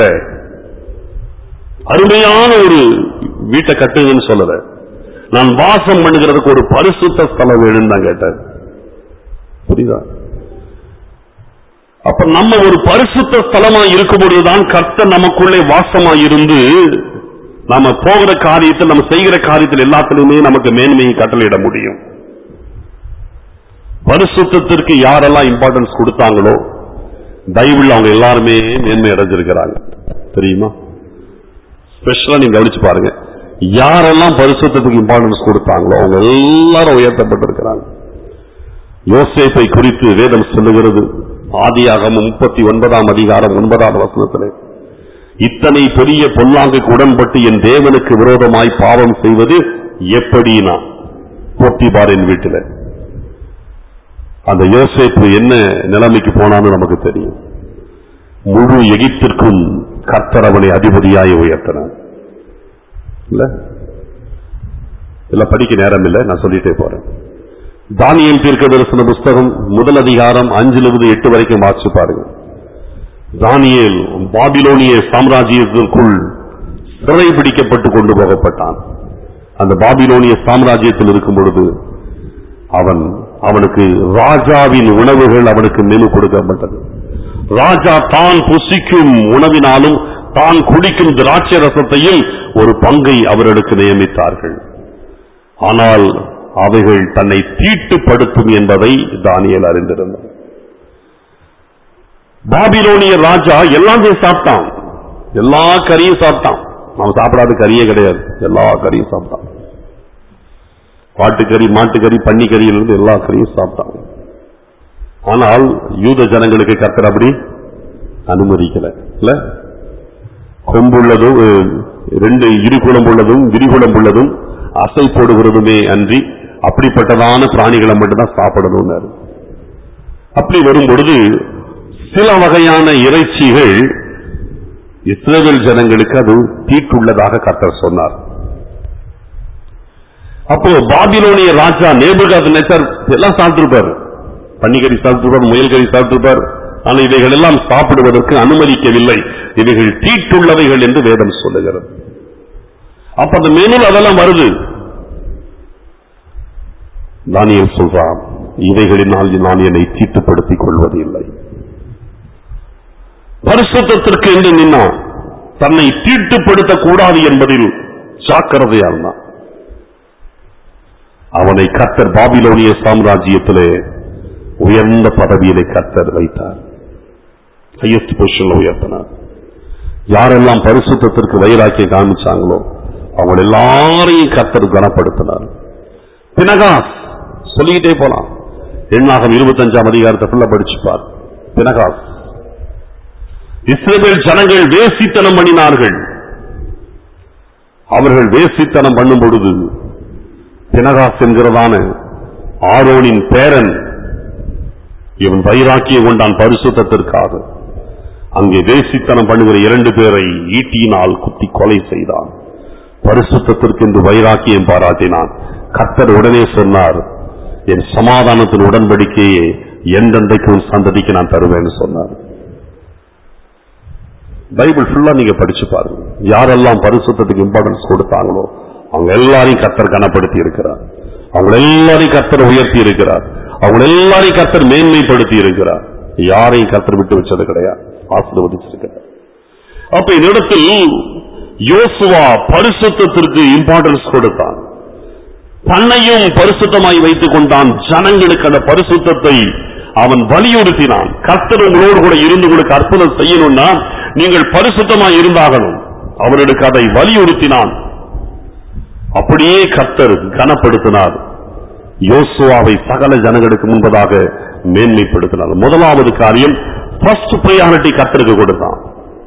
அருமையான ஒரு வீட்டை கட்டுங்கன்னு சொல்லல நான் வாசம் பண்ணுகிறதுக்கு ஒரு பரிசுத்த ஸ்தலம் வேணும்னு தான் கேட்டார் புரியுதா அப்ப நம்ம ஒரு பரிசுத்த ஸ்தலமா இருக்கும் பொழுதுதான் கர்த்தர் நமக்குள்ளே வாசமா இருந்து நாம போகிற காரியத்தில் நம்ம செய்கிற காரியத்தில் எல்லாத்திலுமே நமக்கு மேன்மையை கட்டளையிட முடியும் பரிசுத்தத்திற்கு யாரெல்லாம் இம்பார்ட்டன்ஸ் கொடுத்தாங்களோ பைபிள் அவங்க எல்லாருமே மேன்மை அடைஞ்சிருக்கிறாங்க தெரியுமா ஸ்பெஷலா நீங்க கவனிச்சு பாருங்க யாரெல்லாம் பரிசுத்தத்துக்கு இம்பார்ட்டன்ஸ் கொடுத்தாங்களோ அவங்க எல்லாரும் உயர்த்தப்பட்டிருக்கிறாங்க யோசேப்பை குறித்து வேதம் சொல்லுகிறது ஆதியாகமம் முப்பத்தி ஒன்பதாம் அதிகாரம் ஒன்பதாம் வசனத்திலே இத்தனை பெரிய பொல்லாங்குக்கு உடன்பட்டு என் தேவனுக்கு விரோதமாய் பாவம் செய்வது எப்படினா போத்திபாரின் வீட்டில் அந்த யோசேப்பு என்ன நிலைமைக்கு போனான்னு நமக்கு தெரியும் முழு எகிப்திற்கும் கர்த்தர் அவனை அதிபதியாய் உயர்த்தினார் இல்ல இதெல்லாம் படிக்க நேரம் இல்லை நான் சொல்லிட்டே போறேன் தானியல் தீர்க்க தரிசன புஸ்தகம் முதல் அதிகாரம் அஞ்சிலிருந்து எட்டு வரைக்கும் வாசிச்சு பாருங்க தானியேல் பாபிலோனிய சாம்ராஜ்யத்திற்குள் சிறை பிடிக்கப்பட்டு கொண்டு போகப்பட்டான் அந்த பாபிலோனிய சாம்ராஜ்யத்தில் இருக்கும் பொழுது அவன் அவனுக்கு ராஜாவின் உணவுகள் அவனுக்கு மெனு கொடுக்கப்பட்டது ராஜா தான் புசிக்கும் உணவினாலும் தான் குடிக்கும் திராட்சை ரசத்தையும் ஒரு பங்கை அவர்களுக்கு நியமித்தார்கள் ஆனால் அவைகள் தன்னை தீட்டுப்படுத்தும் என்பதை தானியல் அறிந்திருந்தார் பாபிலோனிய ராஜா எல்லாத்தையும் சாப்பிட்டான் எல்லா கறியும் சாப்பிட்டான் அவன் சாப்பிடாத கறியே கிடையாது எல்லா கறியும் சாப்பிட்டான் பாட்டுக்கறி மாட்டுக்கறி பன்னிக்கறியிலிருந்து எல்லா கறியும் சாப்பிட்டான் ஆனால் யூத ஜனங்களுக்கு கர்த்தர் அப்படி அனுமதிக்கல இல்ல கொம்புள்ளதும் அஹ், ரெண்டு இருகுளம்புள்ளதும் விரிகுளம்புள்ளதும் அசை போடுகிறதுமே அன்றி அப்படிப்பட்டதான பிராணிகளை மட்டும்தான் சாப்பிடணும்னாரு அப்படி வரும் பொழுது சில வகையான இறைச்சிகள் இஸ்ரேல் ஜனங்களுக்கு அது தீட்டுள்ளதாக கர்த்தர் சொன்னார் அப்போ பாபிலோனிய ராஜா நேபுகாத் நேச்சர் எல்லாம் சாப்பிட்டிருப்பார் பன்னிக்கறி சாப்பிட்டிருப்பார் முயல்கறி சாப்பிட்டிருப்பார் ஆனா இவைகள் எல்லாம் சாப்பிடுவதற்கு அனுமதிக்கவில்லை இவைகள் தீட்டுள்ளவைகள் என்று வேதம் சொல்லுகிறது அப்ப அந்த மெனுல அதெல்லாம் வருது தானியல் சொல்றான் இவைகளினால் நான் என்னை தீட்டுப்படுத்திக் கொள்வதில்லை பரிசுத்தத்திற்கு என்று நின்னான் தன்னை தீட்டுப்படுத்தக் கூடாது என்பதில் ஜாக்கிரதையா இருந்தான் அவனை கர்த்தர் பாபிலோனிய சாம்ராஜ்யத்திலே உயர்ந்த பதவியிலே கர்த்தர் வைத்தார் ஹையஸ்ட் பொசிஷன்ல உயர்த்தினார் யாரெல்லாம் பரிசுத்தத்திற்கு வைராக்கியம் காமிச்சாங்களோ அவங்க எல்லாரையும் கர்த்தர் கனப்படுத்தினார் பினகாஸ் சொல்லிக்கிட்டே போலாம் எண்ணாகம் இருபத்தஞ்சாம் அதிகாரத்தை ஃபுல்லா படிச்சுப்பார் பினகாஸ் இஸ்ரவேல் ஜனங்கள் வேசித்தனம் பண்ணினார்கள் அவர்கள் வேசித்தனம் பண்ணும் பொழுது பினகாஸ் என்கிறதான ஆரோனின் பேரன் இவன் வைராக்கியம் கொண்டான் பரிசுத்தத்திற்காக அங்கே வேசித்தனம் பண்ணுகிற இரண்டு பேரை ஈட்டியினால் குத்தி கொலை செய்தான் பரிசுத்தத்திற்கு என்று வைராக்கியம் பாராட்டினான் கர்த்தர் உடனே சொன்னார் என் சமாதானத்தின் உடன்படிக்கையை எந்தெந்தைக்கு உன் சந்ததிக்கு நான் தருவேன்னு சொன்னார் பைபிள் ஃபுல்லா நீங்க படிச்சு பாருங்க யாரெல்லாம் பரிசுத்தத்துக்கு இம்பார்ட்டன்ஸ் கொடுத்தாங்களோ அவங்க எல்லாரையும் கர்த்தர் கனப்படுத்தி இருக்கிறார் அவங்க எல்லாரையும் கர்த்தர் உயர்த்தி இருக்கிறார் அவங்க எல்லாரையும் கர்த்தர் மேன்மைப்படுத்தி இருக்கிறார் யாரையும் கர்த்தர் விட்டு வச்சது கிடையாது ஆசீர்வதிச்சிருக்கிறார் அப்ப என்னிடத்தில் யோசுவா பரிசுத்தத்திற்கு இம்பார்ட்டன்ஸ் கொடுத்தான் தன்னையும் பரிசுத்தமாய் வைத்துக் கொண்டான் ஜனங்களுக்கு அந்த பரிசுத்தத்தை அவன் வலியுறுத்தினான் கர்த்தர் உங்களோடு கூட இருந்து உங்களுக்கு அற்புதம் செய்யணும்னா நீங்கள் பரிசுத்தமாய் இருந்தாகணும் அவர்களுக்கு அதை வலியுறுத்தினான் அப்படியே கர்த்தர் கனப்படுத்தினார் யோசுவாவை சகல ஜனங்களுக்கு முன்பதாக மேன்மைப்படுத்தினார் முதலாவது காரியம் ஃபர்ஸ்ட் ப்ரையாரிட்டி கர்த்தருக்கு கொடுத்தான்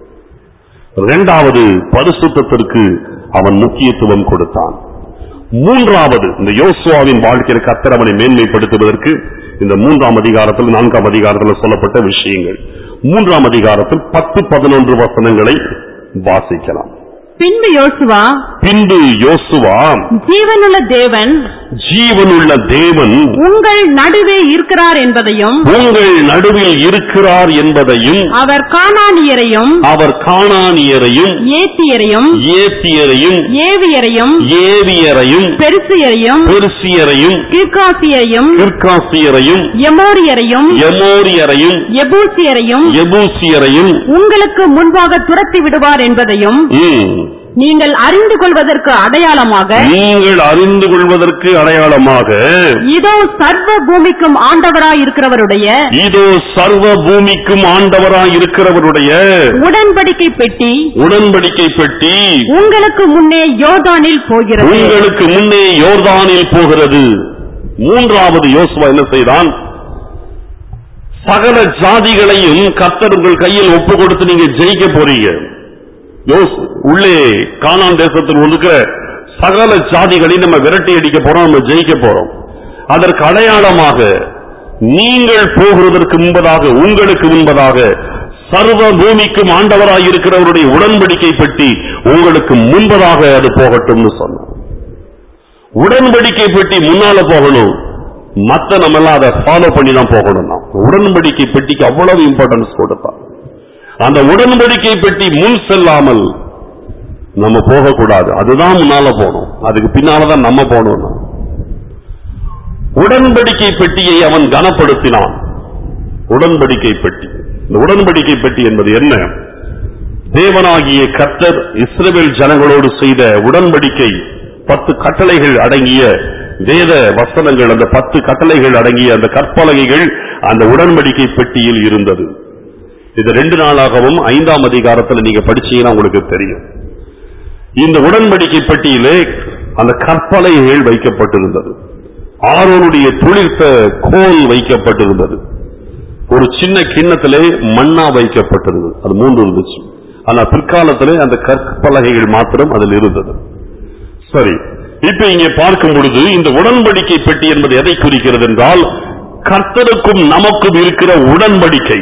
இரண்டாவது பரிசுத்தத்திற்கு அவன் முக்கியத்துவம் கொடுத்தான் மூன்றாவது இந்த யோசுவாவின் வாழ்க்கையில் கர்த்தர் அவனை மேன்மைப்படுத்துவதற்கு இந்த மூன்றாம் அதிகாரத்தில் நான்காம் அதிகாரத்தில் சொல்லப்பட்ட விஷயங்கள் மூன்றாம் அதிகாரத்தில் பத்து பதினொன்று வசனங்களை வாசிக்கலாம் பின்பு யோசுவா பின்பு யோசுவா ஜீவனுள்ள தேவன் ஜீவனுள்ள தேவன் உங்கள் நடுவே இருக்கிறார் என்பதையும் உங்கள் நடுவில் இருக்கிறார் என்பதையும் அவர் கானானியரையும் அவர் காணானியரையும் ஏத்தியரையும் ஏத்தியரையும் ஏவியரையும் ஏவியரையும் பெருசியரையும் பெருசியரையும் கிர்காசியரையும் கிர்காசியரையும் எமோரியரையும் எமோரியரையும் எபூசியரையும் எபூசியரையும் உங்களுக்கு முன்பாக துரத்தி விடுவார் என்பதையும் ம், நீங்கள் அறிந்து கொள்வதற்கு அடையாளமாக நீங்கள் அறிந்து கொள்வதற்கு அடையாளமாக இதோ சர்வ பூமிக்கும் ஆண்டவராய் இருக்கிறவருடைய இதோ சர்வ பூமிக்கும் ஆண்டவராய் இருக்கிறவருடைய உடன்படிக்கை பெட்டி உடன்படிக்கை பெட்டி உங்களுக்கு முன்னே யோர்தானில் போகிறது உங்களுக்கு முன்னே யோர்தானில் போகிறது மூன்றாவது யோசுவா என்ன செய்தான் சகல ஜாதிகளையும் கர்த்தர் உங்கள் கையில் ஒப்பு கொடுத்து நீங்க ஜெயிக்க போறீங்க யோஸ் உள்ளே கானான் தேசத்தில் இருக்கிற சகல ஜாதிகளையும் நம்ம விரட்டி அடிக்க போறோம் நம்ம ஜெயிக்க போறோம் அதற்கு அடையாளமாக நீங்கள் போகிறதற்கு முன்பதாக உங்களுக்கு முன்பதாக சர்வ பூமிக்கும் ஆண்டவராய் இருக்கிறவருடைய உடன்படிக்கை பெட்டி உங்களுக்கு முன்பதாக அது போகட்டும்னு சொன்னார் உடன்படிக்கை பெட்டி முன்னால போகணும் மத்த நம்ம எல்லாம் அதை ஃபாலோ பண்ணி தான் போகணும் நாம். உடன்படிக்கை பெட்டிக்கு அவ்வளவு இம்பார்ட்டன்ஸ் கொடுப்பார் அந்த உடன்படிக்கை பெட்டி முன் செல்லாமல் நம்ம போகக்கூடாது அதுதான் முன்னால போகணும் அதுக்கு பின்னாலதான் நம்ம போகணும் நாம். உடன்படிக்கை பெட்டியை அவன் கனப்படுத்தினான் உடன்படிக்கை பெட்டி இந்த உடன்படிக்கை பெட்டி என்பது என்ன தேவனாகிய கர்த்தர் இஸ்ரவேல் ஜனங்களோடு செய்த உடன்படிக்கை பத்து கட்டளைகள் அடங்கிய வேத வசனங்கள் அந்த பத்து கட்டளைகள் அடங்கிய அந்த கற்பலகைகள் அந்த உடன்படிக்கை பெட்டியில் இருந்தது இது ரெண்டு நாளாகவும் ஐந்தாம் அதிகாரத்தில் நீங்க படிச்சீங்கன்னா உங்களுக்கு தெரியும் இந்த உடன்படிக்கை பெட்டியிலே அந்த கற்பலகைகள் வைக்கப்பட்டிருந்தது ஆரோனுடைய துளிர்த்த கோல் வைக்கப்பட்டிருந்தது ஒரு சின்ன கிண்ணத்திலே மண்ணா வைக்கப்பட்டிருந்தது அது மூன்று இருந்துச்சு ஆனா பிற்காலத்திலே அந்த கற்பலகைகள் மாத்திரம் அதில் இருந்தது சரி இப்ப இங்கே பார்க்கும் பொழுது இந்த உடன்படிக்கை பெட்டி என்பது எதை குறிக்கிறது என்றால் கர்த்தருக்கும் நமக்கும் இருக்கிற உடன்படிக்கை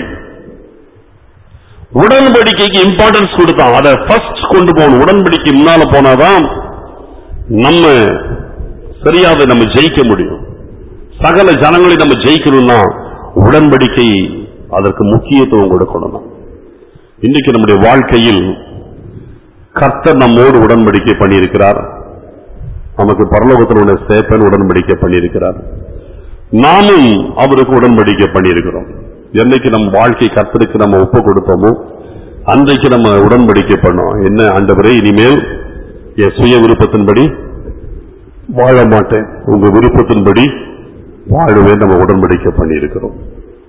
உடன்படிக்கைக்கு இம்பார்ட்டன்ஸ் கொடுத்தான் அதை ஃபர்ஸ்ட் கொண்டு போகணும் உடன்படிக்கை முன்னால போனாதான் நம்ம சரியாக நம்ம ஜெயிக்க முடியும் சகல ஜனங்களை நம்ம ஜெயிக்கணும்னா உடன்படிக்கை அதற்கு முக்கியத்துவம் கொடுக்கணும் நாம். இன்னைக்கு நம்முடைய வாழ்க்கையில் கர்த்தர் நம்மோடு உடன்படிக்கை பண்ணியிருக்கிறார் நமக்கு பரலோகத்தில் உள்ள சேப்பன் உடன்படிக்கை பண்ணியிருக்கிறார் நாமும் அவருக்கு உடன்படிக்கை பண்ணியிருக்கிறோம் என்னைக்கு நம் வாழ்க்கை கர்த்தருக்கு நம்ம ஒப்பு கொடுத்தோமோ அன்றைக்கு நம்ம உடன்படிக்கை பண்ணோம் என்ன ஆண்டவரே இனிமேல் என் சுய விருப்பத்தின்படி வாழ மாட்டேன் உங்க விருப்பத்தின்படி வாழவே நம்ம உடன்படிக்கை பண்ணியிருக்கிறோம்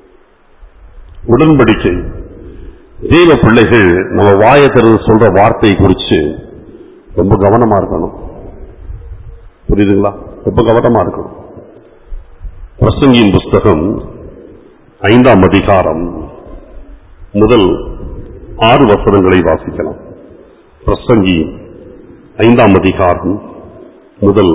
உடன்படிக்கை தேவ பிள்ளைகள் நம்ம வாயை திறந்து சொல்ற வார்த்தையை குறித்து ரொம்ப கவனமா இருக்கணும் புரியுதுங்களா ரொம்ப கவனமா இருக்கணும் பிரசங்கியின் புஸ்தகம் ஐந்தாம் அதிகாரம் முதல் ஆறு வசனங்களை வாசிக்கலாம் பிரசங்கி ஐந்தாம் அதிகாரம் முதல்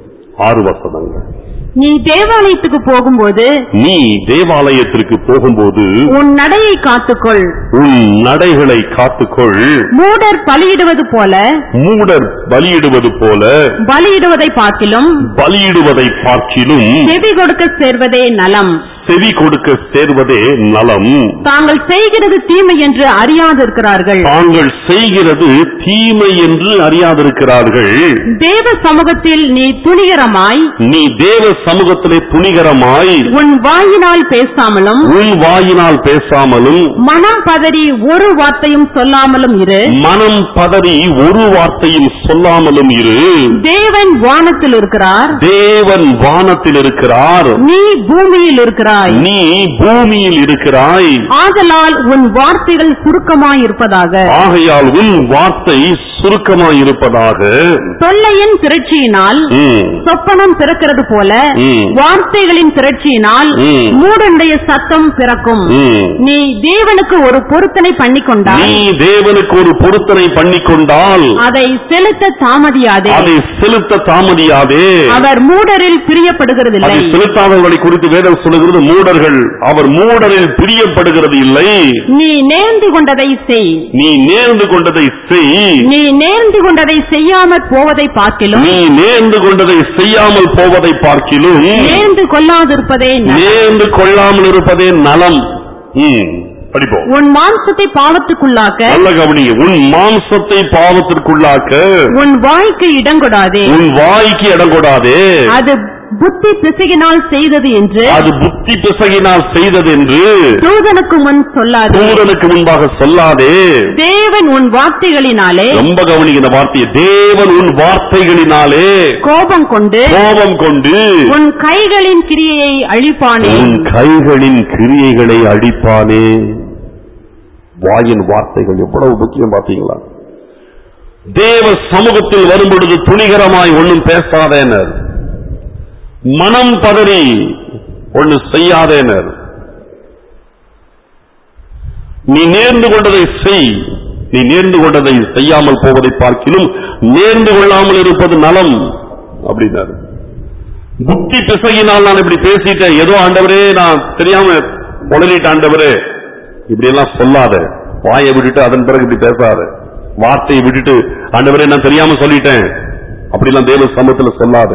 ஆறு வசனங்கள் நீ தேவாலயத்துக்கு போகும்போது நீ தேவாலயத்திற்கு போகும்போது உன் நடையை காத்துக்கொள் உன் நடைகளை காத்துக்கொள் மூடர் பலியிடுவது போல மூடர் பலியிடுவது போல பலியிடுவதை பார்க்கிலும் பலியிடுவதை பார்க்கிலும் செவி கொடுக்க சேர்வதே நலம் செவி கொடுக்க சேர்வதே நலம் தாங்கள் செய்கிறது தீமை என்று அறியாதிருக்கிறார்கள் தாங்கள் செய்கிறது தீமை என்று அறியாதிருக்கிறார்கள் தேவ சமூகத்தில் நீ துணிகரமாய் நீ தேவ சமூகத்திலே துணிகரமாய் உன் வாயினால் பேசாமலும் உன் வாயினால் பேசாமலும் மனம் பதறி ஒரு வார்த்தையும் சொல்லாமலும் இரு மனம் பதறி ஒரு வார்த்தையும் சொல்லாமலும் இரு தேவன் வானத்தில் இருக்கிறார் தேவன் வானத்தில் இருக்கிறார் நீ பூமியில் இருக்கிறாய் நீ பூமியில் இருக்கிறாய் ஆதலால் உன் வார்த்தைகள் சுருக்கமாய் இருப்பதாக ஆகையால் உன் வார்த்தை சுருக்கமாய் இருப்பதாக தொல்லையின் திரட்சியினால் ம், சொப்பனம் பிறக்கிறது போல ம். வார்த்தைகளின் திரட்சியினால் ம். மூடனுடைய சத்தம் பிறக்கும் ம். நீ தேவனுக்கு ஒரு பொருத்தனை பண்ணிக்கொண்டால் நீ தேவனுக்கு ஒரு பொருத்தனை பண்ணிக்கொண்டால் அதை செலுத்த தாமதியாதே அதை செலுத்த தாமதியாதே அவர் மூடரில் அதை பிரியப்படுகிறதில்லை செலுத்தாதவர்களை குறித்து வேதம் சொல்லுகிறது மூடர்கள் அவர் மூடரில் பிரியப்படுகிறது இல்லை நீ நேர்ந்து கொண்டதை செய் நீ நேர்ந்து கொண்டதை செய் நீ நேர்ந்து கொண்டதை செய்யாமற் போவதை பார்க்கிலும் நீ நேர்ந்து கொண்டதை செய்யாமல் போவதை பார்க்கிலும் நேர்ந்து கொள்ளாதிருப்பதே நலம். நேர்ந்து கொள்ளாமல் இருப்பதே நலம் ம், படிப்போம் உன் மாம்சத்தை பாவத்துக்குள்ளாக்க நல்ல கவனிங்க உன் மாம்சத்தை பாவத்திற்குள்ளாக்க உன் வாய்க்கு இடங்கொடாதே உன் வாய்க்கு இடம் கொடாதே அது புத்தி பிசகினால் செய்தது என்று அது புத்தி பிசகினால் செய்ததென்று தூதனுக்கு முன் சொல்லாதே தூதனுக்கு முன்பாக சொல்லாதே தேவன் உன் வார்த்தைகளினாலே ரொம்ப கவனிங்க இந்த வார்த்தையை தேவன் உன் வார்த்தைகளினாலே கோபம் கொண்டு கோபம் கொண்டு உன் கைகளின் கிரியையை அழிப்பானே உன் கைகளின் கிரியைகளை அடிப்பானே வாயின் வார்த்தைகள் எவ்வளவு முக்கியம் பார்த்தீங்களா தேவ சமூகத்தில் வரும் பொழுது துணிகரமாய் ஒண்ணும் பேசாதேனர் மனம் பதறி ஒண்ணு செய்யாதேனர் நீ நேர்ந்து கொண்டதை செய் நீ நேர்ந்து கொண்டதை செய்யாமல் போவதை பார்க்கிலும் நேர்ந்து கொள்ளாமல் இருப்பது நலம் அப்படின்னாரு புத்தி பிசகினால் நான் இப்படி பேசிட்டேன் ஏதோ ஆண்டவரே நான் தெரியாம உளறிட்ட ஆண்டவரே இப்படி எல்லாம் சொல்லாத வாயை விட்டுட்டு அதன் பிறகு இப்படி பேசாத வார்த்தையை விட்டுட்டு ஆண்டவரே நான் தெரியாம சொல்லிட்டேன் அப்படிலாம் தேவ சமூகத்துல சொல்லாத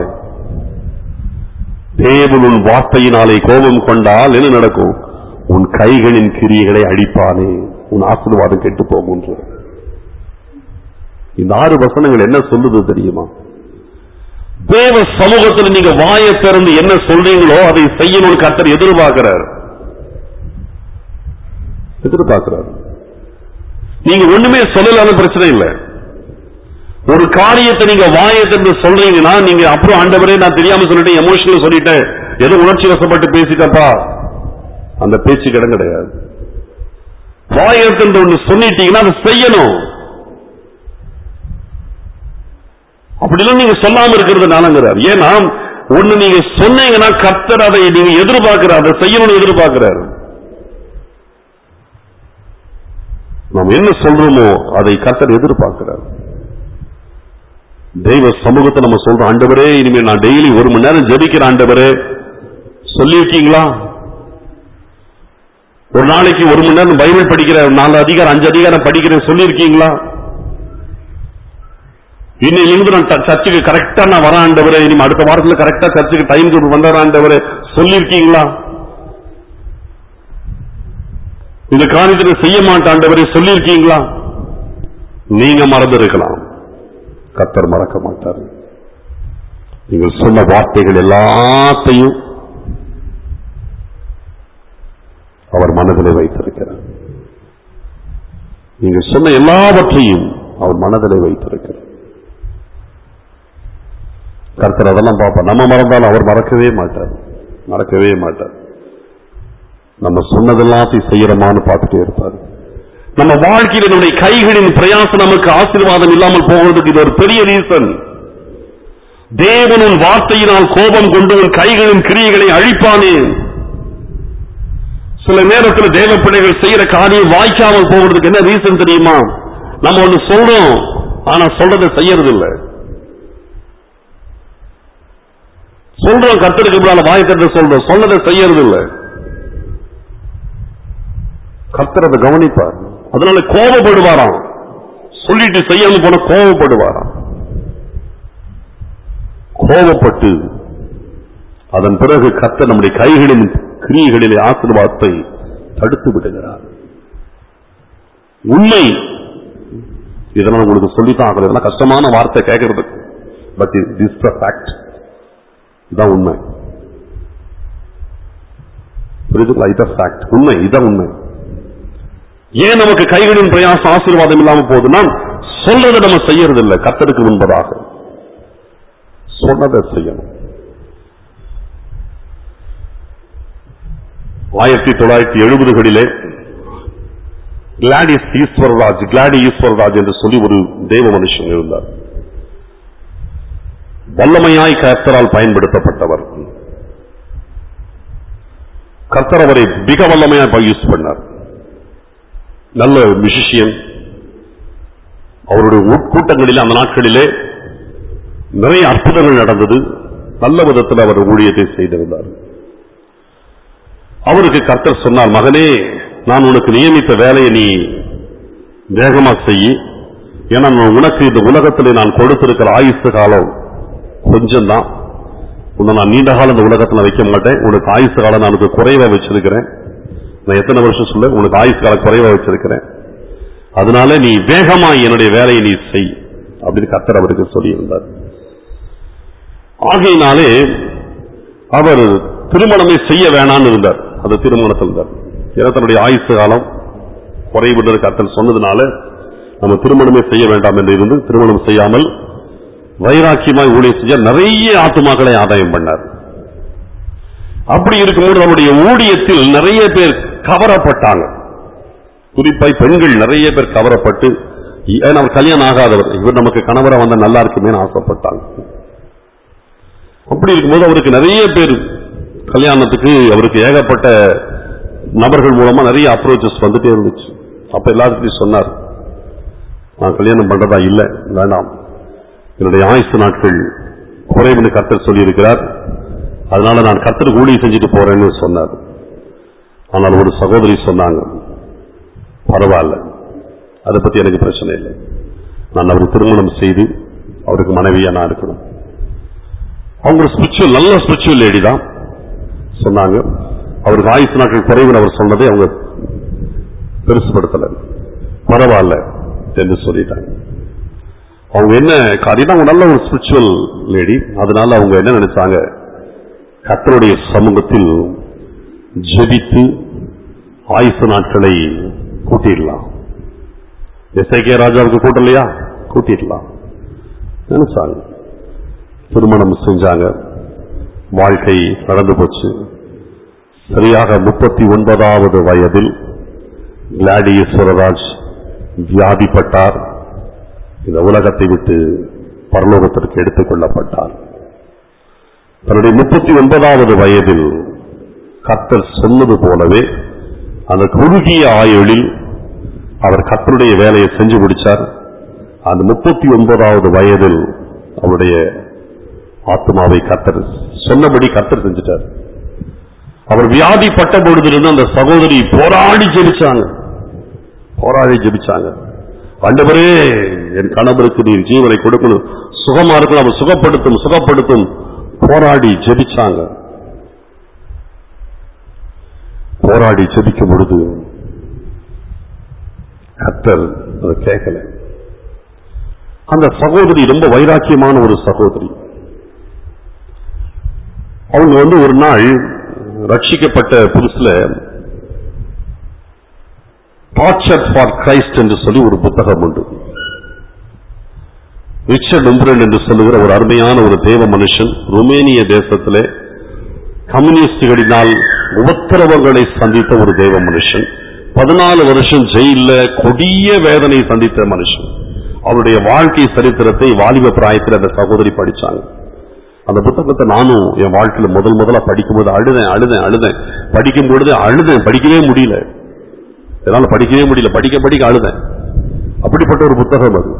தேவன் உன் வார்த்தையினாலே கோபம் கொண்டால் என்ன நடக்கும் உன் கைகளின் கிரியைகளை அழிப்பானே உன் ஆசீர்வாதம் கெட்டு போகும் இந்த ஆறு வசனங்கள் என்ன சொல்லுது தெரியுமா தேவ சமூகத்தில் நீங்க வாயை திறந்து என்ன சொல்றீங்களோ அதை செய்யணும்னு கர்த்தர் எதிர்பார்க்கிறார் எதிர்பார்க்கிறார் நீங்க ஒண்ணுமே சொல்லலாத பிரச்சனை இல்லை ஒரு காரியத்தை நீங்க வாயை திறந்து சொல்றீங்கன்னா நீங்க அப்புறம் ஆண்டவரே நான் தெரியாம சொல்லிட்டேன் எமோஷனல் சொல்லிட்டேன் ஏதோ உணர்ச்சி வசப்பட்டு பேசிட்டப்பா அந்த பேச்சுக்கு இடம் கிடையாது வாயை திறந்து ஒண்ணு சொல்லிட்டீங்கன்னா அதை செய்யணும் அப்படிலாம் நீங்க சொல்லாம இருக்கிறது நாளங்கிறார் ஏன்னா ஒண்ணு நீங்க சொன்னீங்கன்னா கர்த்தர் அதை நீங்க எதிர்பார்க்கிறார் அதை செய்யணும்னு எதிர்பார்க்கிறார் நாம் என்ன சொல்றோமோ அதை கர்த்தர் எதிர்பார்க்கிறார் தெய்வ சமூகத்தை நம்ம சொல்றோம் ஆண்டவரே இனிமே நான் டெய்லி ஒரு மணி நேரம் ஜெபிக்கிற ஆண்டவரே சொல்லியிருக்கீங்களா ஒரு நாளைக்கு ஒரு மணி நேரம் பைபிள் படிக்கிற நாலு அதிகாரம் அஞ்சு அதிகாரம் படிக்கிறேன் சொல்லியிருக்கீங்களா இன்னையிலிருந்து நான் ச- சர்ச்சுக்கு கரெக்டா நான் வரேன் ஆண்டவரே இனிமே அடுத்த வாரத்துல கரெக்டா சர்ச்சுக்கு டைம் வந்தவரேன் ஆண்டவரே சொல்லியிருக்கீங்களா இந்த காரியத்தை செய்ய மாட்டேன் ஆண்டவரே சொல்லியிருக்கீங்களா நீங்க மறந்து இருக்கலாம் கத்தர் மறக்க மாட்டார் நீங்கள் சொன்ன வார்த்தைகள் எல்லாத்தையும் அவர் மனதிலே வைத்திருக்கிறார் நீங்க சொன்ன எல்லாவற்றையும் அவர் மனதிலே வைத்திருக்கிறார் கர்த்தர் அதெல்லாம் பார்ப்பார் நம்ம மறந்தாலும் அவர் மறக்கவே மாட்டார் மறக்கவே மாட்டார் நம்ம சொன்னதெல்லாத்தையும் செய்யறோமான்னு பார்த்துட்டே இருப்பார் நம்ம வாழ்க்கையில் நம்முடைய கைகளின் பிரயாசம் நமக்கு ஆசீர்வாதம் இல்லாமல் போவதற்கு இது ஒரு பெரிய ரீசன் தேவன் உன் வார்த்தையினால் கோபம் கொண்டு உன் கைகளின் கிரியைகளை அழிப்பானே சில நேரத்தில் தேவ பிள்ளைகள் செய்யற காரியம் வாய்க்காமல் போகிறதுக்கு என்ன ரீசன் தெரியுமா நம்ம ஒண்ணு சொல்றோம் ஆனா சொல்றதை செய்யறது இல்ல சொல்றோம் கத்தருக்கு முன்னால வாய் கட்ட சொல்றோம் சொன்னதை செய்யறது இல்ல கர்த்தர் அதை கவனிப்பார் அதனால கோபப்படுவாராம் சொல்லிட்டு செய்யாம போன கோபப்படுவாராம் கோபப்பட்டு அதன் பிறகு கர்த்தர் நம்முடைய கைகளின் கிரியைகளிலே ஆசீர்வாதத்தை தடுத்து விடுகிறார் உண்மை இதெல்லாம் உங்களுக்கு சொல்லித்தான் ஆகல இதெல்லாம் கஷ்டமான வார்த்தை கேட்கறதுக்கு பட் திஸ் ஃபேக்ட் இதான் உண்மை புரியுதுங்களா இதான் ஃபேக்ட் உண்மை இதான் உண்மை ஏன் நமக்கு கைகளின் பிரயாசம் ஆசீர்வாதம் இல்லாம போகுதுன்னா சொல்றதை நம்ம செய்யறது இல்லை கத்தருக்கு முன்பதாக சொன்னதை செய்யணும் ஆயிரத்தி தொள்ளாயிரத்தி எழுபதுகளிலே கிளாடிஸ் ஈஸ்வரராஜ் கிளாடி ஈஸ்வரராஜ் என்று சொல்லி ஒரு தேவ மனுஷன் இருந்தார் வல்லமையாய் கர்த்தரால் பயன்படுத்தப்பட்டவர் கர்த்தர் அவரை மிக வல்லமையாய் யூஸ் பண்ணார் நல்ல மியூசிஷியன் அவருடைய உட்கூட்டங்களிலே அந்த நாட்களிலே நிறைய அற்புதங்கள் நடந்தது நல்ல விதத்தில் அவர் ஊழியத்தை செய்திருந்தார் அவருக்கு கர்த்தர் சொன்னார் மகனே நான் உனக்கு நியமித்த வேலையை நீ வேகமா செய் ஏன்னா நான் உனக்கு இந்த உலகத்திலே நான் கொடுத்திருக்கிற ஆயுசு காலம் கொஞ்சம் தான் உன்னை நான் நீண்ட காலம் இந்த உலகத்துல வைக்க மாட்டேன் உனக்கு ஆயுசு காலம் நான் உனக்கு குறைவா வச்சிருக்கிறேன் நான் எத்தனை வருஷம் சொல்ல உனக்கு ஆயுசு காலம் குறைவா வச்சிருக்கிறேன் அதனால நீ வேகமா என்னுடைய வேலையை நீ செய் அப்படின்னு கத்தர் அவருக்கு சொல்லியிருந்தார் ஆகையினாலே அவர் திருமணமே செய்ய வேணாம்னு இருந்தார் அது திருமணத்தில் இருந்தார் ஏன்னா தன்னுடைய ஆயுசு காலம் குறைவுன்னு கத்தல் சொன்னதுனால நம்ம திருமணமே செய்ய வேண்டாம் என்று இருந்து திருமணம் செய்யாமல் வைராக்கியமாய் ஊழியம் செஞ்ச நிறைய ஆத்துமாக்களை ஆதாயம் பண்ணார் அப்படி இருக்கும்போது அவருடைய ஊழியத்தில் நிறைய பேர் கவரப்பட்டாங்க குறிப்பாய் பெண்கள் நிறைய பேர் கவரப்பட்டு ஏன்னா அவர் கல்யாணம் ஆகாதவர் இவர் நமக்கு கணவரை வந்தா நல்லா இருக்குமேன்னு ஆசைப்பட்டாங்க அப்படி இருக்கும்போது அவருக்கு நிறைய பேர் கல்யாணத்துக்கு அவருக்கு ஏகப்பட்ட நபர்கள் மூலமா நிறைய அப்ரோச்சஸ் வந்துட்டே இருந்துச்சு அப்ப எல்லாருக்கும் சொன்னார் நான் கல்யாணம் பண்றதா இல்ல வேண்டாம் என்னுடைய ஆயுசு நாட்கள் குறைவுன்னு கர்த்தர் சொல்லியிருக்கிறார் அதனால நான் கர்த்தருக்கு ஊழியம் செஞ்சுட்டு போறேன்னு சொன்னார் ஆனால் ஒரு சகோதரி சொன்னாங்க பரவாயில்ல அதை பத்தி எனக்கு பிரச்சனை இல்லை நான் அவருக்கு திருமணம் செய்து அவருக்கு மனைவியா நான் இருக்கணும் அவங்க ஸ்பிரிச்சுவல் நல்ல ஸ்பிரிச்சுவல் லேடி தான் சொன்னாங்க அவருக்கு ஆயுசு நாட்கள் குறைவுன்னு அவர் சொன்னதை அவங்க பெருசுபடுத்தல பரவாயில்ல என்று சொல்லிட்டாங்க அவங்க என்ன காரியம் அவங்க நல்ல ஒரு ஸ்பிரிச்சுவல் லேடி அதனால அவங்க என்ன நினைச்சாங்க கத்தருடைய சமூகத்தில் ஜெபித்து ஆயுசு நாட்களை கூட்டிடலாம் எஸ்ஐகே ராஜாவுக்கு கூட்டலையா கூட்டிடலாம் நினைச்சாங்க திருமணம் செஞ்சாங்க வாழ்க்கை நடந்து போச்சு சரியாக முப்பத்தி ஒன்பதாவது வயதில் கிளாடியேஸ்வரராஜ் வியாதிப்பட்டார் இந்த உலகத்தை விட்டு பரலோகத்திற்கு எடுத்துக் கொள்ளப்பட்டார் தன்னுடைய முப்பத்தி ஒன்பதாவது வயதில் கர்த்தர் சொன்னது போலவே அந்த குறுகிய ஆயுளில் அவர் கர்த்தருடைய வேலையை செஞ்சு முடிச்சார் அந்த முப்பத்தி ஒன்பதாவது வயதில் அவருடைய ஆத்மாவை கர்த்தர் சொன்னபடி கர்த்தர் செஞ்சுட்டார் அவர் வியாதிப்பட்ட பொழுதிலிருந்து அந்த சகோதரி போராடி ஜெபிச்சாங்க போராடி ஜெபிச்சாங்க ஆண்டவரே என் கணவருக்கு நீர் ஜீவனை கொடுக்கணும் சுகமா இருக்கணும் அவர் சுகப்படுத்தும் சுகப்படுத்தும் போராடி ஜெபிச்சாங்க போராடி ஜெபிக்கும் பொழுது கத்தர் அதை கேட்கல அந்த சகோதரி ரொம்ப வைராக்கியமான ஒரு சகோதரி அவங்க வந்து ஒரு நாள் ரட்சிக்கப்பட்ட புதுசுல டார்ச்சர் ஃபார் கிரைஸ்ட் என்று சொல்லி ஒரு புத்தகம் உண்டு ரிச்சர்ட் உம்ப்ரன் என்று சொல்லுகிற ஒரு அருமையான ஒரு தேவ மனுஷன் ருமேனிய தேசத்திலே கம்யூனிஸ்டுகளினால் உபத்திரவங்களை சந்தித்த ஒரு தேவ மனுஷன் பதினாலு வருஷம் ஜெயில்ல கொடிய வேதனை சந்தித்த மனுஷன் அவருடைய வாழ்க்கை சரித்திரத்தை வாலிப பிராயத்தில் அந்த சகோதரி படிச்சாங்க அந்த புத்தகத்தை நானும் என் வாழ்க்கையில முதல் முதல்ல படிக்கும்போது அழுதேன் அழுதேன் அழுதேன் படிக்கும் பொழுது அழுதேன் படிக்கவே முடியல என்னால படிக்கவே முடியல படிக்க படிக்க அழுதேன் அப்படிப்பட்ட ஒரு புத்தகம் அது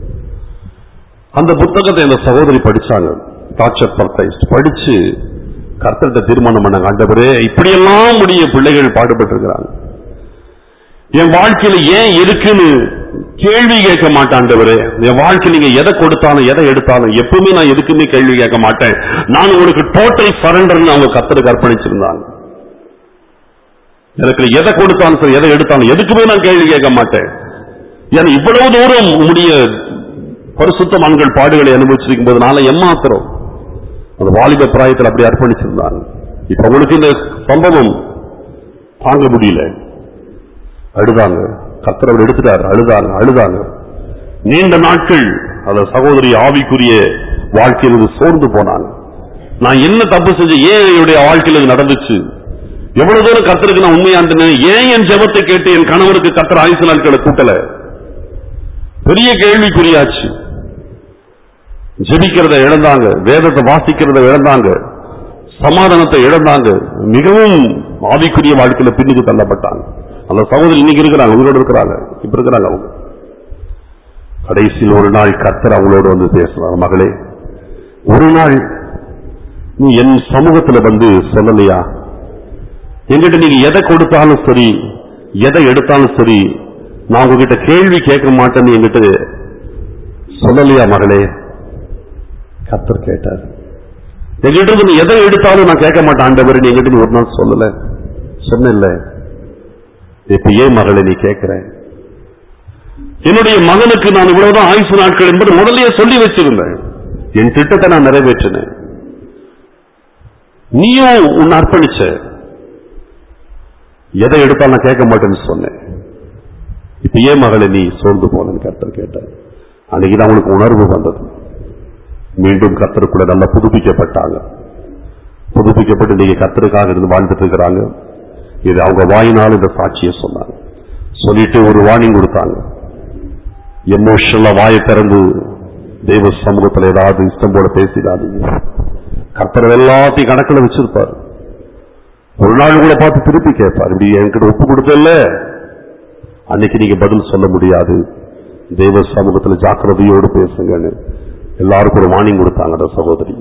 அந்த புத்தகத்தை அந்த சகோதரி படிச்சாங்க டார்ச்சர் ஃபார் கிரைஸ்ட் படிச்சு கர்த்தர்கிட்ட தீர்மானம் பண்ணாங்க ஆண்டவரே இப்படியெல்லாம் முடிய பிள்ளைகள் பாடுபட்டு இருக்கிறாங்க என் வாழ்க்கையில ஏன் இருக்குன்னு கேள்வி கேட்க மாட்டாண்டவரே என் வாழ்க்கையில் நீங்க எதை கொடுத்தாலும் எதை எடுத்தாலும் எப்பவுமே நான் எதுக்குமே கேள்வி கேட்க மாட்டேன் நான் உங்களுக்கு டோட்டல் சரண்டர்னு அவங்க கத்தருக்கு அர்ப்பணிச்சிருந்தாங்க எனக்கு எதை கொடுத்தாலும் சரி எதை எடுத்தாலும் எதுக்குமே நான் கேள்வி கேட்க மாட்டேன் ஏன்னா இவ்வளவு தூரம் உடைய பரிசுத்தமான்கள் பாடுகளை அனுபவிச்சிருக்கும் போது நாளை ஏமாத்திரம் அந்த வாலிப பிராயத்தில் அப்படி அர்ப்பணிச்சிருந்தாங்க இப்ப உங்களுக்கு இந்த சம்பவம் தாங்க முடியல அழுதாங்க கத்தரவர் எடுத்துட்டார் அழுதாங்க அழுதாங்க நீண்ட நாட்கள் அந்த சகோதரி ஆவிக்குரிய வாழ்க்கையில் சோர்ந்து போனாங்க நான் என்ன தப்பு செஞ்சேன் ஏன் என்னுடைய வாழ்க்கையில் இது நடந்துச்சு எவ்வளவு தூரம் கத்தருக்கு நான் உண்மையாண்டினேன் ஏன் என் ஜெபத்தை கேட்டு என் கணவருக்கு கத்தர் ஆயுசு நாட்களை கூட்டல பெரிய கேள்விக்குறியாச்சு ஜெபிக்கிறத இழந்தாங்க வேதத்தை வாசிக்கிறத இழந்தாங்க சமாதானத்தை இழந்தாங்க மிகவும் ஆவிக்குரிய வாழ்க்கையில பின்னுக்கு தள்ளப்பட்டாங்க அந்த சகோதரி இன்னைக்கு இருக்கிறாங்க உங்களோட இருக்கிறாங்க இப்ப இருக்கிறாங்க அவங்க கடைசியில் ஒரு நாள் கர்த்தர் அவங்களோட வந்து பேசுறாங்க மகளே ஒரு நாள் நீ என் சமூகத்துல வந்து சொல்லலையா என்கிட்ட நீங்க எதை கொடுத்தாலும் சரி எதை எடுத்தாலும் சரி நான் உங்ககிட்ட கேள்வி கேட்க மாட்டேன்னு என்கிட்ட சொல்லலையா மகளே கர்த்தர் கேட்டார் என்கிட்ட இருந்து நீ எதை எடுத்தாலும் நான் கேட்க மாட்டேன் ஆண்டவர் நீ என்கிட்ட நீ ஒரு நாள் சொல்லல சொன்ன இப்ப ஏன் மகளை நீ கேட்கிற என்னுடைய மகனுக்கு நான் இவ்வளவுதான் ஆயுசு நாட்கள் என்பது முதல்லயே சொல்லி வச்சிருந்தேன் என் திட்டத்தை நான் நிறைவேற்றினேன் நீயும் உன்னை அர்ப்பணிச்ச எதை எடுத்தாலும் நான் கேட்க மாட்டேன்னு சொன்னேன் இப்ப ஏன் மகளை நீ சோர்ந்து போனேன்னு கர்த்தர் கேட்டார் அன்னைக்கு தான் அவனுக்கு உணர்வு வந்தது மீண்டும் கர்த்தருக்குள்ள நல்லா புதுப்பிக்கப்பட்டாங்க புதுப்பிக்கப்பட்டு நீங்க கர்த்தருக்காக இருந்து வாழ்ந்துட்டு இருக்கிறாங்க இது அவங்க வாயினால் இந்த சாட்சியை சொன்னாங்க சொல்லிட்டு ஒரு வார்னிங் கொடுத்தாங்க எமோஷனலா வாயை திறந்து தெய்வ சமூகத்துல ஏதாவது இஷ்டம் போல பேசிடாதீங்க கர்த்தர் எல்லாத்தையும் கணக்குல வச்சிருப்பார் ஒரு நாள் கூட பார்த்து திருப்பி கேட்பார் இப்படி என்கிட்ட ஒப்பு கொடுத்தல அன்னைக்கு நீங்க பதில் சொல்ல முடியாது தெய்வ சமூகத்துல ஜாக்கிரதையோடு பேசுங்கன்னு எல்லாருக்கும் ஒரு வார்னிங் கொடுத்தாங்க அந்த சகோதரி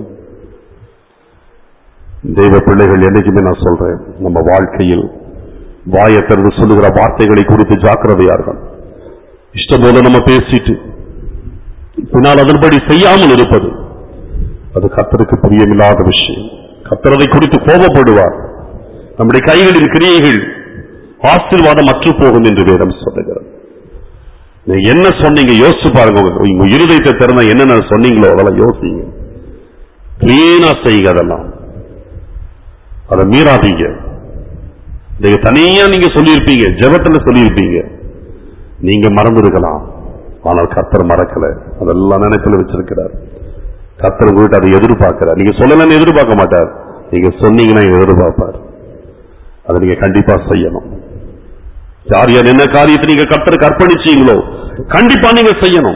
தெய்வ பிள்ளைகள் என்னைக்குமே நான் சொல்றேன் நம்ம வாழ்க்கையில் வாயை திறந்து சொல்லுகிற வார்த்தைகளை குறித்து ஜாக்கிரதையா இருக்கணும் இஷ்டம் போல நம்ம பேசிட்டு பின்னால் அதன்படி செய்யாமல் இருப்பது அது கத்தருக்கு பிரியமில்லாத விஷயம் கத்தரதை குறித்து கோபப்படுவார் நம்முடைய கைகளின் கிரியைகள் ஆசீர்வாதம் அற்று போகும் என்று வேதம் சொல்லுகிறது நீங்க என்ன சொன்னீங்க யோசிச்சு பாருங்க உங்க- உங்க இருதயத்தை திறந்த என்னென்ன சொன்னீங்களோ அதெல்லாம் யோசிங்க கிளீனா செய்யுங்க அதெல்லாம் அதை மீறாதீங்க நீங்க தனியா நீங்க சொல்லியிருப்பீங்க ஜெபத்துல சொல்லியிருப்பீங்க நீங்க மறந்திருக்கலாம் ஆனால் கத்தர் மறக்கல அதெல்லாம் நினைப்பில் வச்சிருக்கிறார் கத்தர் உங்ககிட்ட அதை எதிர்பார்க்கிறார் நீங்க சொல்லலன்னு எதிர்பார்க்க மாட்டார் நீங்க சொன்னீங்கன்னா எதிர்பார்ப்பார் அதை நீங்க கண்டிப்பா செய்யணும் யார் யார் என்ன காரியத்தை நீங்க கத்தருக்கு அர்ப்பணிச்சீங்களோ கண்டிப்பா நீங்க செய்யணும்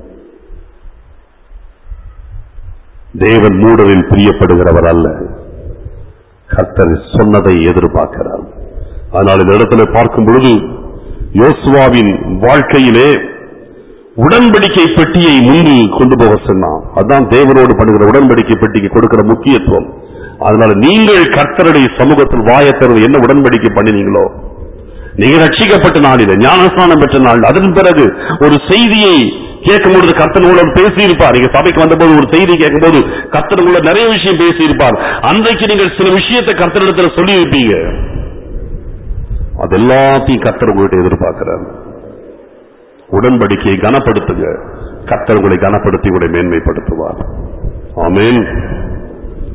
தேவன் மூடரில் பிரியப்படுகிறவர் அல்ல கர்த்தர் சொன்னதை எதிர்பார்க்கிறார் ஆனால் இந்த இடத்துல பார்க்கும் பொழுது யோசுவாவின் வாழ்க்கையிலே உடன்படிக்கை பெட்டியை முன்பு கொண்டு போக சொன்னான் அதான் தேவனோடு பண்ணுகிற உடன்படிக்கை பெட்டிக்கு கொடுக்கிற முக்கியத்துவம் அதனால நீங்கள் கர்த்தருடைய சமூகத்தில் வாயத்தரவு என்ன உடன்படிக்கை பண்ணினீங்களோ நீங்க ரட்சிக்கப்பட்ட நாளில ஞானஸ்நானம் பெற்ற நாள் அதன் பிறகு ஒரு செய்தியை கேட்கும் பொழுது கர்த்தன் உங்களோட பேசியிருப்பார் நீங்க சபைக்கு வந்தபோது ஒரு செய்தி கேட்கும்போது கர்த்தன் உங்களோட நிறைய விஷயம் பேசியிருப்பார் அன்றைக்கு நீங்கள் சில விஷயத்தை கர்த்தரிடத்துல சொல்லி இருப்பீங்க அது எல்லாத்தையும் கர்த்தர் உங்கள்கிட்ட எதிர்பார்க்கிறார் உடன்படிக்கையை கனப்படுத்துங்க கர்த்தர் உங்களை கனப்படுத்தி உங்களை மேன்மைப்படுத்துவார் ஆமென்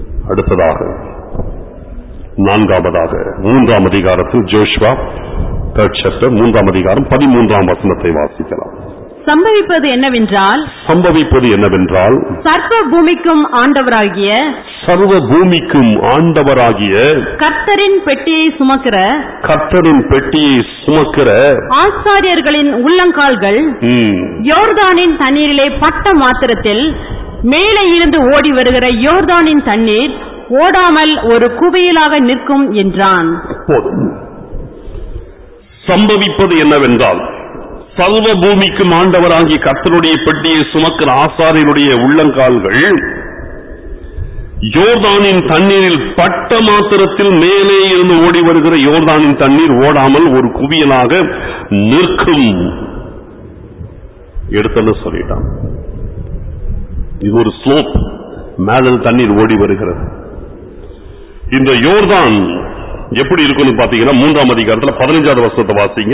அடுத்ததாக நான்காவதாக மூன்றாம் அதிகாரத்தில் ஜோஷ்வா தேர்ட் சாப்டர் மூன்றாம் அதிகாரம் பதிமூன்றாம் வசனத்தை வாசிக்கலாம் சம்பவிப்பது என்னவென்றால் சம்பவிப்பது என்னவென்றால் சர்வ பூமிக்கும் ஆண்டவராகிய சர்வ பூமிக்கும் ஆண்டவராகிய கர்த்தரின் பெட்டியை சுமக்கிற கர்த்தரின் பெட்டியை சுமக்கிற ஆசாரியர்களின் உள்ளங்கால்கள் ம், யோர்தானின் தண்ணீரிலே பட்ட மாத்திரத்தில் மேலே இருந்து ஓடி வருகிற யோர்தானின் தண்ணீர் ஓடாமல் ஒரு குவியலாக நிற்கும் என்றான் போதும் சம்பவிப்பது என்னவென்றால் சர்வ பூமிக்கும் ஆண்டவராகிய கர்த்தருடைய பெட்டியை சுமக்கிற ஆசாரியனுடைய உள்ளங்கால்கள் யோர்தானின் தண்ணீரில் பட்ட மாத்திரத்தில் மேலே இருந்து ஓடி வருகிற யோர்தானின் தண்ணீர் ஓடாமல் ஒரு குவியலாக நிற்கும் எடுத்தன்னு சொல்லிட்டான் இது ஒரு ஸ்லோப் மேலில் தண்ணீர் ஓடி வருகிறது இந்த யோர்தான் எப்படி இருக்கும்னு பாத்தீங்கன்னா மூன்றாம் அதிகாரத்துல பதினஞ்சாவது வருஷத்தை வாசிங்க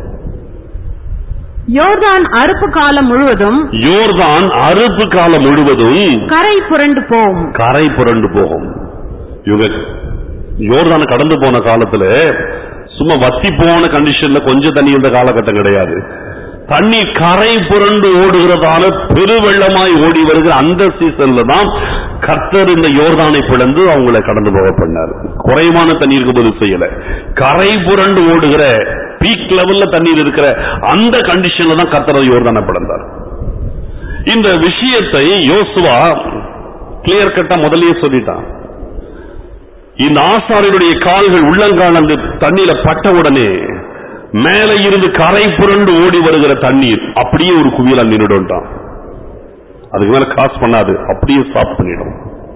யோர்தான் அறுப்பு காலம் முழுவதும் யோர்தான் அறுப்பு காலம் முழுவதும் கரை புரண்டு போம் கரை புரண்டு போகும் இவங்க யோர்தான கடந்து போன காலத்துல சும்மா வத்தி போன கண்டிஷன்ல கொஞ்சம் தண்ணி இருந்த காலகட்டம் கிடையாது தண்ணி கரை புரண்டு ஓடுகிறதால பெருவெள்ளமாய் ஓடி வருகிற அந்த சீசன்ல தான் கர்த்தர் இந்த யோர்தானை பிளந்து அவங்களை கடந்து போக பண்ணார் குறைவான தண்ணீருக்கு பதில் செய்யல கரை புரண்டு ஓடுகிற பீக் லெவல்ல தண்ணீர் இருக்கிற அந்த கண்டிஷன்ல தான் கர்த்தர் யோர்தானை பிளந்தார் இந்த விஷயத்தை யோசுவா கிளியர் கட்டா முதல்லயே சொல்லிட்டான் இந்த ஆசாரியனுடைய கால்கள் உள்ளங்கால் அந்த தண்ணீர பட்ட உடனே மேலே இருந்து கரை புரண்டு ஓடி வருகிற தண்ணீர் அப்படியே ஒரு குவியலா நின்றுட்டான் அதுக்கு மேல காசு பண்ணாது அப்படியே ஸ்டாப் பண்ணிடும்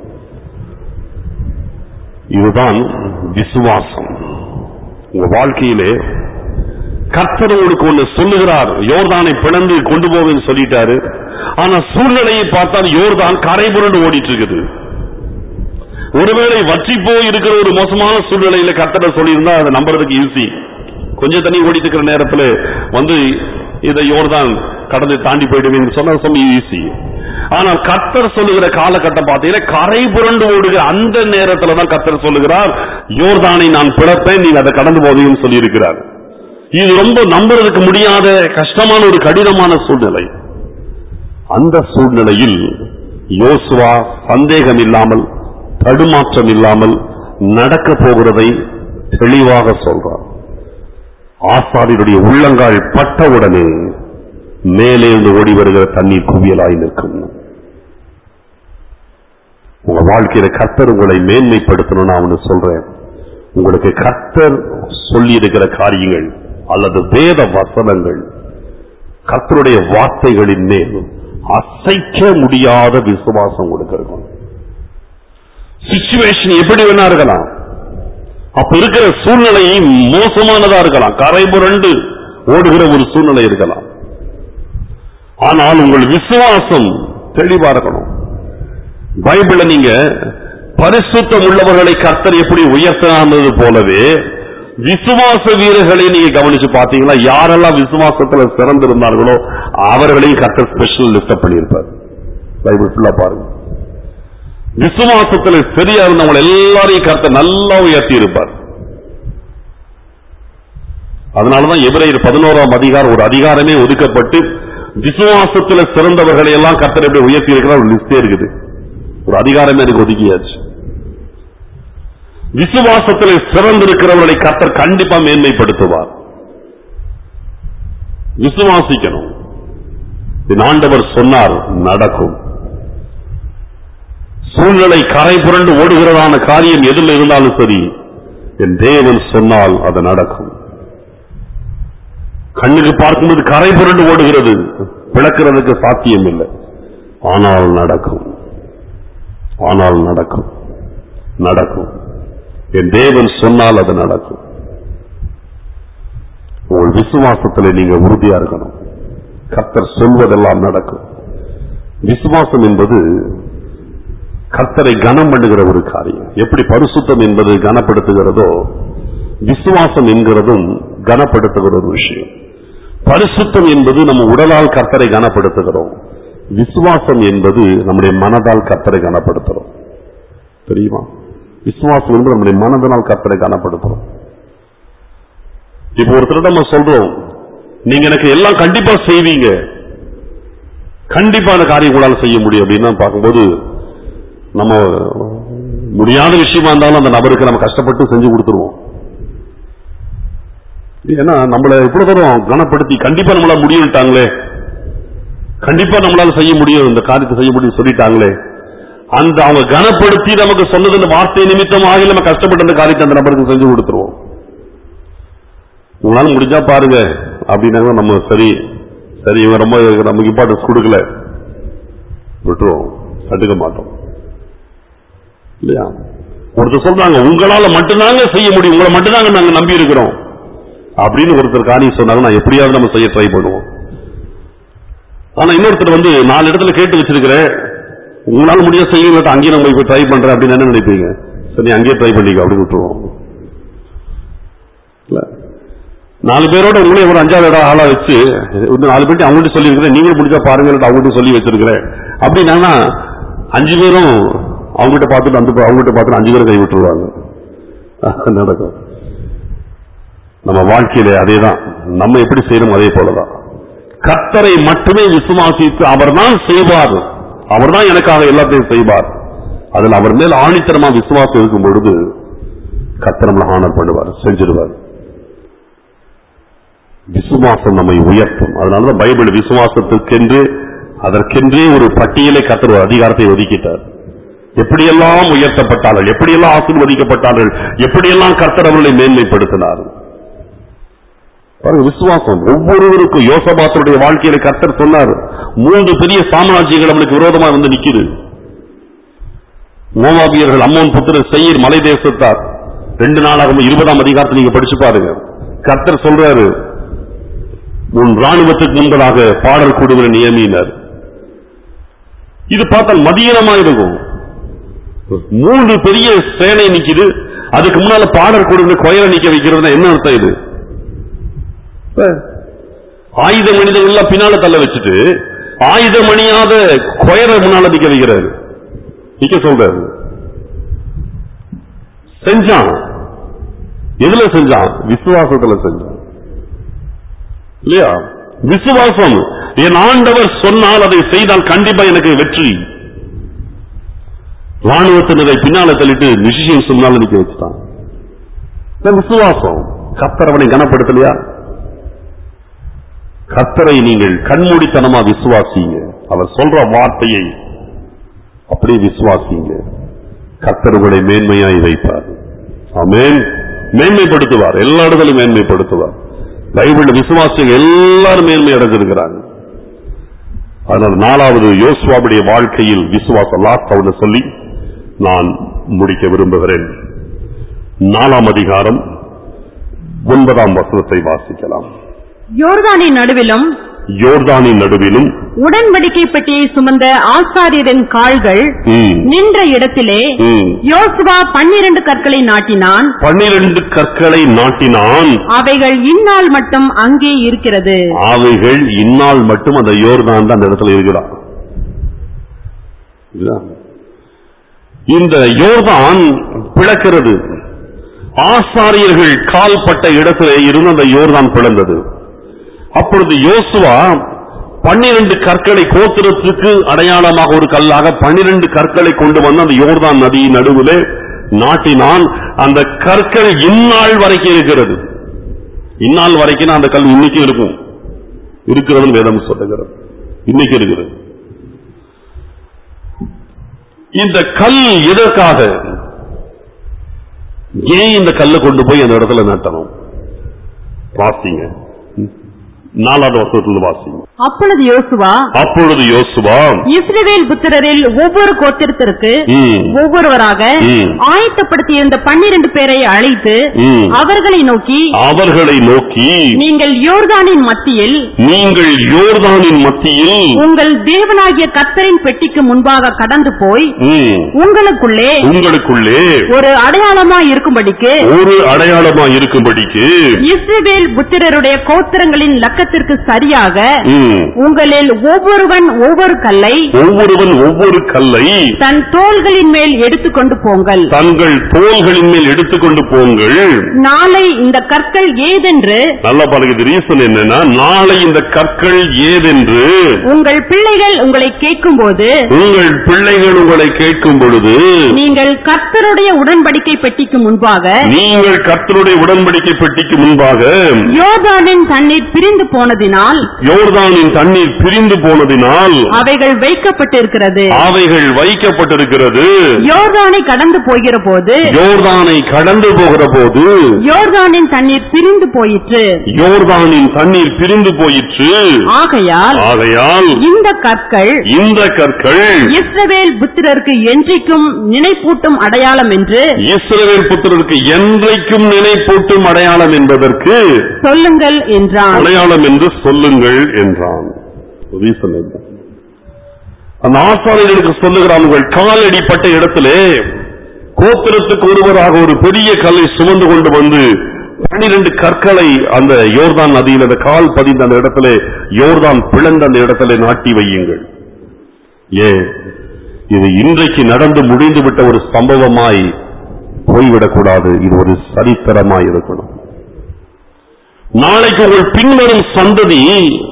இதுதான் விசுவாசம் உங்க வாழ்க்கையிலே கர்த்தர் உங்களுக்கு ஒண்ணு சொல்லுகிறார் யோர்தானை பிளந்து கொண்டு போவேன்னு சொல்லிட்டாரு ஆனா சூழ்நிலையை பார்த்தால் யோர்தான் கரை புரண்டு ஓடிட்டு இருக்குது ஒருவேளை வற்றி போய் இருக்கிற ஒரு மோசமான சூழ்நிலையில கர்த்தரை சொல்லியிருந்தா அதை நம்புறதுக்கு ஈஸி கொஞ்சம் தண்ணி ஓடிட்டு இருக்கிற நேரத்துல வந்து இதை யோர்தான் கடந்து தாண்டி போயிடுவீங்கன்னு சொன்னா ரொம்ப ஈஸி ஆனால் கர்த்தர் சொல்லுகிற காலகட்டம் பார்த்தீங்கன்னா கரை புரண்டு ஓடுகிற அந்த நேரத்துல தான் கர்த்தர் சொல்லுகிறார் யோர்தானை நான் பிளப்பேன் நீங்க அதை கடந்து போவீங்கன்னு சொல்லி இருக்கிறார் இது ரொம்ப நம்புறதுக்கு முடியாத கஷ்டமான ஒரு கடினமான சூழ்நிலை அந்த சூழ்நிலையில் யோசுவா சந்தேகம் இல்லாமல் தடுமாற்றம் இல்லாமல் நடக்க போகிறதை தெளிவாக சொல்றார் ஆசாரியருடைய உள்ளங்கால் பட்டவுடனே மேலே இருந்து ஓடி வருகிற தண்ணீர் குவியலாய் நிற்கும் உங்க வாழ்க்கையில கர்த்தர் உங்களை மேன்மைப்படுத்தணும்னு அவனு சொல்றேன் உங்களுக்கு கர்த்தர் சொல்லி இருக்கிற காரியங்கள் அல்லது வேத வசனங்கள் கர்த்தருடைய வார்த்தைகளின் மேல் அசைக்க முடியாத விசுவாசம் உங்களுக்கு இருக்கும் சிச்சுவேஷன் எப்படி வேணா இருக்கலாம் அப்ப இருக்கிற சூழ்நிலை மோசமானதா இருக்கலாம் கரை புரண்டு ஓடுகிற ஒரு சூழ்நிலை இருக்கலாம் ஆனால் உங்கள் விசுவாசம் தெளிவா இருக்கணும் பைபிள நீங்க பரிசுத்தம் உள்ளவர்களை கர்த்தர் எப்படி உயர்த்தினது போலவே விசுவாச வீரர்களை நீங்க கவனிச்சு பாத்தீங்களா யாரெல்லாம் விசுவாசத்துல சிறந்திருந்தார்களோ அவர்களையும் கர்த்தர் ஸ்பெஷல் லிஸ்ட் பண்ணியிருப்பார் பைபிள் ஃபுல்லா பாருங்க விசுவாசத்துல சரியா இருந்தவங்க எல்லாரையும் கர்த்தர் நல்லா உயர்த்தி இருப்பார் அதனாலதான் எபிரேயர் பதினோராம் அதிகாரம் ஒரு அதிகாரமே ஒதுக்கப்பட்டு விசுவாசத்துல சிறந்தவர்களை எல்லாம் கர்த்தர் எப்படி உயர்த்தி இருக்கிறார் ஒரு லிஸ்டே இருக்குது ஒரு அதிகாரமே எனக்கு ஒதுக்கியாச்சு விசுவாசத்தில் சிறந்திருக்கிறவர்களை கர்த்தர் கண்டிப்பா மேன்மைப்படுத்துவார் விசுவாசிக்கணும் என் ஆண்டவர் சொன்னார் நடக்கும் சூழ்நிலை கரை புரண்டு ஓடுகிறதான காரியம் எதில் இருந்தாலும் சரி என் தேவன் சொன்னால் அது நடக்கும் கண்ணுக்கு பார்க்கும்போது கரை புரண்டு ஓடுகிறது விளக்குறதுக்கு சாத்தியம் இல்லை ஆனால் நடக்கும் ஆனால் நடக்கும் நடக்கும் என் தேவன் சொன்னால் அது நடக்கும் உங்கள் விசுவாசத்தில் நீங்க உறுதியா இருக்கணும் கர்த்தர் சொல்வதெல்லாம் நடக்கும் விசுவாசம் என்பது கர்த்தரை கனம் பண்ணுகிற ஒரு காரியம் எப்படி பரிசுத்தம் என்பது கனப்படுத்துகிறதோ விசுவாசம் என்கிறதும் கனப்படுத்துகிற ஒரு விஷயம் பரிசுத்தம் என்பது நம்ம உடலால் கர்த்தரை கனப்படுத்துகிறோம் விசுவாசம் என்பது நம்முடைய மனதால் கர்த்தரை கனப்படுத்துறோம் தெரியுமா விசுவாசம் என்பது நம்முடைய மனதனால் கர்த்தரை கனப்படுத்துறோம் இப்போ ஒருத்தர் நம்ம சொல்றோம் நீங்க எனக்கு எல்லாம் கண்டிப்பா செய்வீங்க கண்டிப்பா அந்த காரியம் உங்களால செய்ய முடியும் அப்படின்னு பார்க்கும்போது நம்ம முடியாத விஷயமா இருந்தாலும் அந்த நபருக்கு நம்ம கஷ்டப்பட்டு செஞ்சு கொடுத்துருவோம் ஏன்னா நம்மள எப்படி தரும் கனப்படுத்தி கண்டிப்பா நம்மளால முடியும்ட்டாங்களே கண்டிப்பா நம்மளால செய்ய முடியும் இந்த காரியத்தை செய்ய முடியும் சொல்லிட்டாங்களே அந்த அவங்க கனப்படுத்தி நமக்கு சொன்னது இந்த வார்த்தை நிமித்தமாக நம்ம கஷ்டப்பட்டு அந்த காரியத்தை அந்த நபருக்கு செஞ்சு கொடுத்துருவோம் உங்களால முடிஞ்சா பாருங்க அப்படின்னாங்க நம்ம சரி சரி இவங்க ரொம்ப நமக்கு இம்பார்ட்டன்ஸ் கொடுக்கல விட்டுருவோம் கண்டுக்க மாட்டோம் இல்லையா ஒருத்தர் சொல்றாங்க உங்களால மட்டும்தாங்க செய்ய முடியும் உங்களை மட்டும்தாங்க நாங்க நம்பி இருக்கிறோம் அப்படின்னு ஒருத்தர் காரியம் சொன்னாங்க நான் எப்படியாவது நம்ம செய்ய ட்ரை பண்ணுவோம் ஆனா இன்னொருத்தர் வந்து நாலு இடத்துல கேட்டு வச்சிருக்கிறேன் உங்களால முடிய செய்யுங்க அங்கேயே நம்ம இப்ப ட்ரை பண்றேன் அப்படின்னு என்ன நினைப்பீங்க சரி அங்கேயே ட்ரை பண்ணிக்க அப்படின்னு விட்டுருவோம் இல்ல நாலு பேரோட உங்களே ஒரு அஞ்சாவது இடம் ஆளா வச்சு இன்னும் நாலு பேர்ட்டு அவங்கள்ட்ட சொல்லியிருக்கிறேன் நீங்களும் முடிஞ்சா பாருங்க அவங்கள்ட்ட சொல்லி வச்சிருக்கிறேன் அப்படின்னா அஞ்சு பேரும் அவங்ககிட்ட பார்த்துட்டு அந்த அவங்ககிட்ட பார்த்துட்டு அஞ்சு பேரும் கை விட்டுருவாங்க நடக்கும் நம்ம வாழ்க்கையில அதேதான் நம்ம எப்படி செய்யணும் அதே போலதான் கர்த்தரை மட்டுமே விசுவாசித்து அவர்தான் செய்வார் அவர்தான் எனக்காக எல்லாத்தையும் செய்வார் அதில் அவர் மேல் ஆணித்தரமா விசுவாசம் இருக்கும் பொழுது கர்த்தர் நம்மளை ஆனர் பண்ணுவார் செஞ்சிருவார் விசுவாசம் நம்மை உயர்த்தும் அதனாலதான் பைபிள் விசுவாசத்துக்கென்று அதற்கென்றே ஒரு பட்டியலை கத்தர் ஒரு அதிகாரத்தை ஒதுக்கிட்டார் எப்படியெல்லாம் உயர்த்தப்பட்டார்கள் எப்படியெல்லாம் ஆசீர்வதிக்கப்பட்டார்கள் எப்படியெல்லாம் கர்த்தர் அவர்களை மேன்மைப்படுத்தினார் பாருங்க விசுவாசம் ஒவ்வொருவருக்கும் யோசபாத்தருடைய வாழ்க்கையில கர்த்தர் சொன்னார் மூன்று பெரிய சாம்ராஜ்யங்கள் அவனுக்கு விரோதமா வந்து நிக்குது மோவாபியர்கள் அம்மோன் புத்திர செய்யர் மலை தேசத்தார் ரெண்டு நாளாகவும் இருபதாம் அதிகாரத்தை நீங்க படிச்சு பாருங்க கர்த்தர் சொல்றாரு உன் ராணுவத்துக்கு முன்பதாக பாடல் கூடுகிற நியமியினர் இது பார்த்தால் மதியனமா இருக்கும் மூன்று பெரிய சேனை நிக்குது அதுக்கு முன்னால பாடல் கூடுகிற கொயரை நிக்க வைக்கிறதுனா என்ன அர்த்தம் இது ஆயுத மனிதன் எல்லாம் பின்னால தள்ள வச்சுட்டு ஆயுதம் அணியாத கொயரை முன்னால நிக்க வைக்கிறாரு நிக்க சொல்றாரு செஞ்சான் எதுல செஞ்சான் விசுவாசத்துல செஞ்சான் இல்லையா விசுவாசம் என் ஆண்டவர் சொன்னால் அதை செய்தால் கண்டிப்பா எனக்கு வெற்றி ராணுவத்தினரை பின்னால தள்ளிட்டு மிஷிஷியன் முன்னால நிக்க வச்சுட்டான் இதான் விசுவாசம் கத்தர் அவனை கனப்படுத்தலையா கத்தரை நீங்கள் கண்மூடித்தனமா விசுவாசிங்க அவர் சொல்ற வார்த்தையை அப்படியே விசுவாசிங்க கத்தர் உங்களை மேன்மையாய் வைப்பார் ஆமென் மேன்மைப்படுத்துவார் எல்லா இடத்திலும் மேன்மைப்படுத்துவார் பைபிள் விசுவாசிகள் எல்லாரும் மேன்மை அடைஞ்சிருக்கிறாங்க அதனால நாலாவது யோசுவாவுடைய வாழ்க்கையில் விசுவாசம் லாஸ்ட் அவனு சொல்லி நான் முடிக்க விரும்புகிறேன் நாலாம் அதிகாரம் ஒன்பதாம் வசனத்தை வாசிக்கலாம் யோர்தானின் நடுவிலும் யோர்தானின் நடுவிலும் உடன்படிக்கை பெட்டியை சுமந்த ஆசாரியரின் கால்கள் ம், நின்ற இடத்திலே ம், யோசுவா பன்னிரண்டு கற்களை நாட்டினான் பன்னிரண்டு கற்களை நாட்டினான் அவைகள் இந்நாள் மட்டும் அங்கே இருக்கிறது அவைகள் இந்நாள் மட்டும் அந்த யோர்தான் தான் அந்த இடத்துல இருக்கிறான் இதுதா. இந்த யோர்தான் பிளக்கிறது ஆசாரியர்கள் கால்பட்ட இடத்திலே இருந்து அந்த யோர்தான் பிளந்தது அப்பொழுது யோசுவா பன்னிரண்டு கற்களை கோத்திரத்துக்கு அடையாளமாக ஒரு கல்லாக பன்னிரண்டு கற்களை கொண்டு வந்து அந்த யோர்தான் நதியின் நடுவிலே நாட்டினான் அந்த கற்கள் இந்நாள் வரைக்கும் இருக்கிறது இந்நாள் வரைக்கும் அந்த கல் இன்னைக்கு இருக்கும் இருக்கிறதுன்னு வேதம் சொல்லுகிறது இன்னைக்கு இருக்கிறது இந்த கல் எதற்காக ஏன் இந்த கல்லை கொண்டு போய் அந்த இடத்துல நட்டணும் வாசிங்க நாலாவது வருஷத்துல வாசிங்க அப்பொழுது யோசுவா அப்பொழுது யோசுவா இஸ்ரவேல் புத்திரரில் ஒவ்வொரு கோத்திரத்திற்கு ம், ஒவ்வொருவராக ம். ஆயத்தப்படுத்தியிருந்த பன்னிரண்டு பேரை அழைத்து ம். அவர்களை நோக்கி அவர்களை நோக்கி நீங்கள் யோர்தானின் மத்தியில் நீங்கள் யோர்தானின் மத்தியில் உங்கள் தேவனாகிய கர்த்தரின் பெட்டிக்கு முன்பாக கடந்து போய் ம், உங்களுக்குள்ளே உங்களுக்குள்ளே ஒரு அடையாளமா இருக்கும்படிக்கு ஒரு அடையாளமா இருக்கும்படிக்கு இஸ்ரவேல் புத்திரருடைய கோத்திரங்களின் லக்கத்தை தர்க்கத்திற்கு சரியாக ம். உங்களில் ஒவ்வொருவன் ஒவ்வொரு கல்லை ஒவ்வொருவன் ஒவ்வொரு கல்லை தன் தோள்களின் மேல் எடுத்துக்கொண்டு போங்கள் தங்கள் தோள்களின் மேல் எடுத்துக்கொண்டு போங்கள் நாளை இந்த கற்கள் ஏதென்று நல்லா பாருங்க இது ரீசன் என்னன்னா நாளை இந்த கற்கள் ஏதென்று உங்கள் பிள்ளைகள் உங்களை கேட்கும்போது உங்கள் பிள்ளைகள் உங்களை கேட்கும் பொழுது நீங்கள் கர்த்தருடைய உடன்படிக்கை பெட்டிக்கு முன்பாக நீங்கள் கர்த்தருடைய உடன்படிக்கை பெட்டிக்கு முன்பாக யோர்தானின் தண்ணீர் பிரிந்து போனதினால் யோர்தானின் தண்ணீர் பிரிந்து போனதினால் அவைகள் வைக்கப்பட்டிருக்கிறது அவைகள் வைக்கப்பட்டிருக்கிறது யோர்தானை கடந்து போகிற போது யோர்தானை கடந்து போகிற போது யோர்தானின் தண்ணீர் பிரிந்து போயிற்று யோர்தானின் தண்ணீர் பிரிந்து போயிற்று ஆகையால் ஆகையால் இந்த கற்கள் இந்த கற்கள் இஸ்ரவேல் புத்திரருக்கு என்றைக்கும் நினைப்பூட்டும் அடையாளம் என்று இஸ்ரவேல் புத்திரருக்கு என்றைக்கும் நினைப்பூட்டும் அடையாளம் என்பதற்கு சொல்லுங்கள் என்றான் அடையாளம் என்று சொல்லுங்கள் என்றான் ரீசன் என்ன அந்த ஆசாரியர்களுக்கு சொல்லுகிறான் உங்கள் காலடிப்பட்ட இடத்திலே கோத்திரத்துக்கு ஒருவராக ஒரு பெரிய கல்லை சுமந்து கொண்டு வந்து பன்னிரண்டு கற்களை அந்த யோர்தான் நதியில் அந்த கால் பதிந்த அந்த இடத்திலே யோர்தான் பிளந்த அந்த இடத்திலே நாட்டி வையுங்கள் ஏ இது இன்றைக்கு நடந்து முடிந்து விட்ட ஒரு சம்பவமாய் போய்விடக்கூடாது இது ஒரு சரித்திரமாய் இருக்கணும் நாளைக்கு உங்கள் பின்வரும் சந்ததி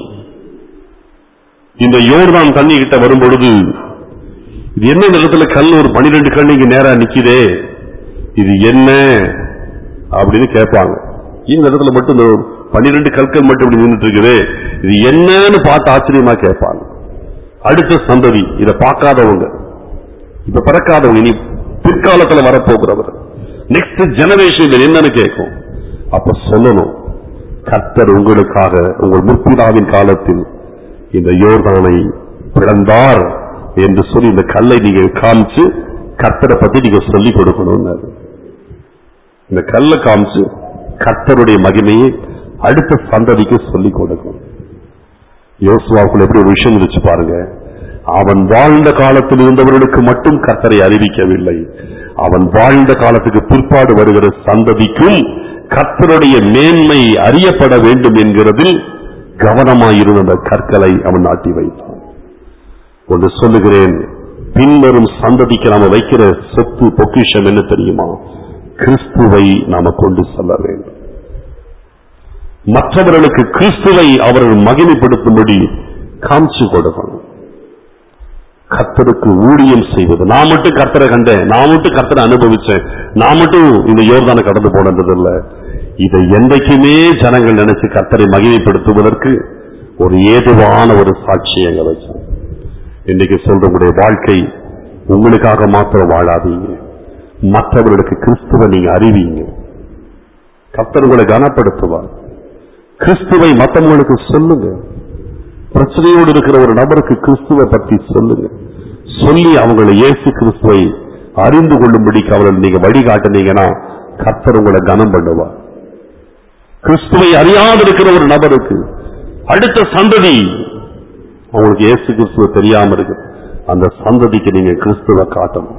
இந்த யோர்தான் தண்ணி கிட்ட வரும் பொழுது இது என்ன இந்த இடத்துல கல் ஒரு பனிரெண்டு கல் இங்க நேரா நிக்குதே இது என்ன அப்படின்னு கேட்பாங்க இந்த இடத்துல மட்டும் இந்த பனிரெண்டு கற்கள் மட்டும் இப்படி நின்றுட்டு இருக்குது இது என்னன்னு பார்த்து ஆச்சரியமா கேட்பாங்க அடுத்த சந்ததி இதை பார்க்காதவங்க இப்ப பிறக்காதவங்க இனி பிற்காலத்துல வரப்போகிறவர் நெக்ஸ்ட் ஜெனரேஷன் இது என்னன்னு கேட்கும் அப்ப சொல்லணும் கர்த்தர் உங்களுக்காக உங்கள் முற்பிதாவின் காலத்தில் இந்த யோர்தானை பிளந்தார் என்று சொல்லி இந்த கல்லை நீங்க காமிச்சு கர்த்தரை பத்தி நீங்க சொல்லிக் கொடுக்கணும்னு இந்த கல்லை காமிச்சு கர்த்தருடைய மகிமையை அடுத்த சந்ததிக்கு சொல்லிக் கொடுக்கணும் யோசுவாவுக்குள்ள எப்படி ஒரு விஷயம் இருந்துச்சு பாருங்க அவன் வாழ்ந்த காலத்தில் இருந்தவர்களுக்கு மட்டும் கர்த்தரை அறிவிக்கவில்லை அவன் வாழ்ந்த காலத்துக்கு பிற்பாடு வருகிற சந்ததிக்கும் கர்த்தருடைய மேன்மை அறியப்பட வேண்டும் என்கிறதில் கவனமாயிருந்த அந்த கற்களை அவன் நாட்டி வைத்தான் ஒன்று சொல்லுகிறேன் பின்வரும் சந்ததிக்கு நாம வைக்கிற சொத்து பொக்கிஷம் என்ன தெரியுமா கிறிஸ்துவை நாம கொண்டு செல்ல வேண்டும் மற்றவர்களுக்கு கிறிஸ்துவை அவர்கள் மகிமைப்படுத்தும்படி காமிச்சு கொடுக்கணும் கர்த்தருக்கு ஊழியம் செய்வது நான் மட்டும் கர்த்தரை கண்டேன் நான் மட்டும் கர்த்தரை அனுபவிச்சேன் நான் மட்டும் இந்த யோர்தானை கடந்து போனது இல்ல இதை என்றைக்குமே ஜனங்கள் நினைச்சு கர்த்தரை மகிமைப்படுத்துவதற்கு ஒரு ஏதுவான ஒரு சாட்சியங்க வச்சேன் இன்னைக்கு சொல்ற உங்களுடைய வாழ்க்கை உங்களுக்காக மாத்திரம் வாழாதீங்க மற்றவர்களுக்கு கிறிஸ்துவை நீங்க அறிவீங்க கர்த்தர் உங்களை கனப்படுத்துவார் கிறிஸ்துவை மற்றவங்களுக்கு சொல்லுங்க பிரச்சனையோடு இருக்கிற ஒரு நபருக்கு கிறிஸ்துவை பற்றி சொல்லுங்க சொல்லி அவங்களை இயேசு கிறிஸ்துவை அறிந்து கொள்ளும்படிக்கு அவர்கள் நீங்க வழிகாட்டினீங்கன்னா கர்த்தர் உங்களை கனம் பண்ணுவார் கிறிஸ்துவை அறியாது இருக்கிற ஒரு நபருக்கு அடுத்த சந்ததி அவங்களுக்கு இயேசு கிறிஸ்துவ தெரியாம இருக்கு அந்த சந்ததிக்கு நீங்க கிறிஸ்துவ காட்டணும்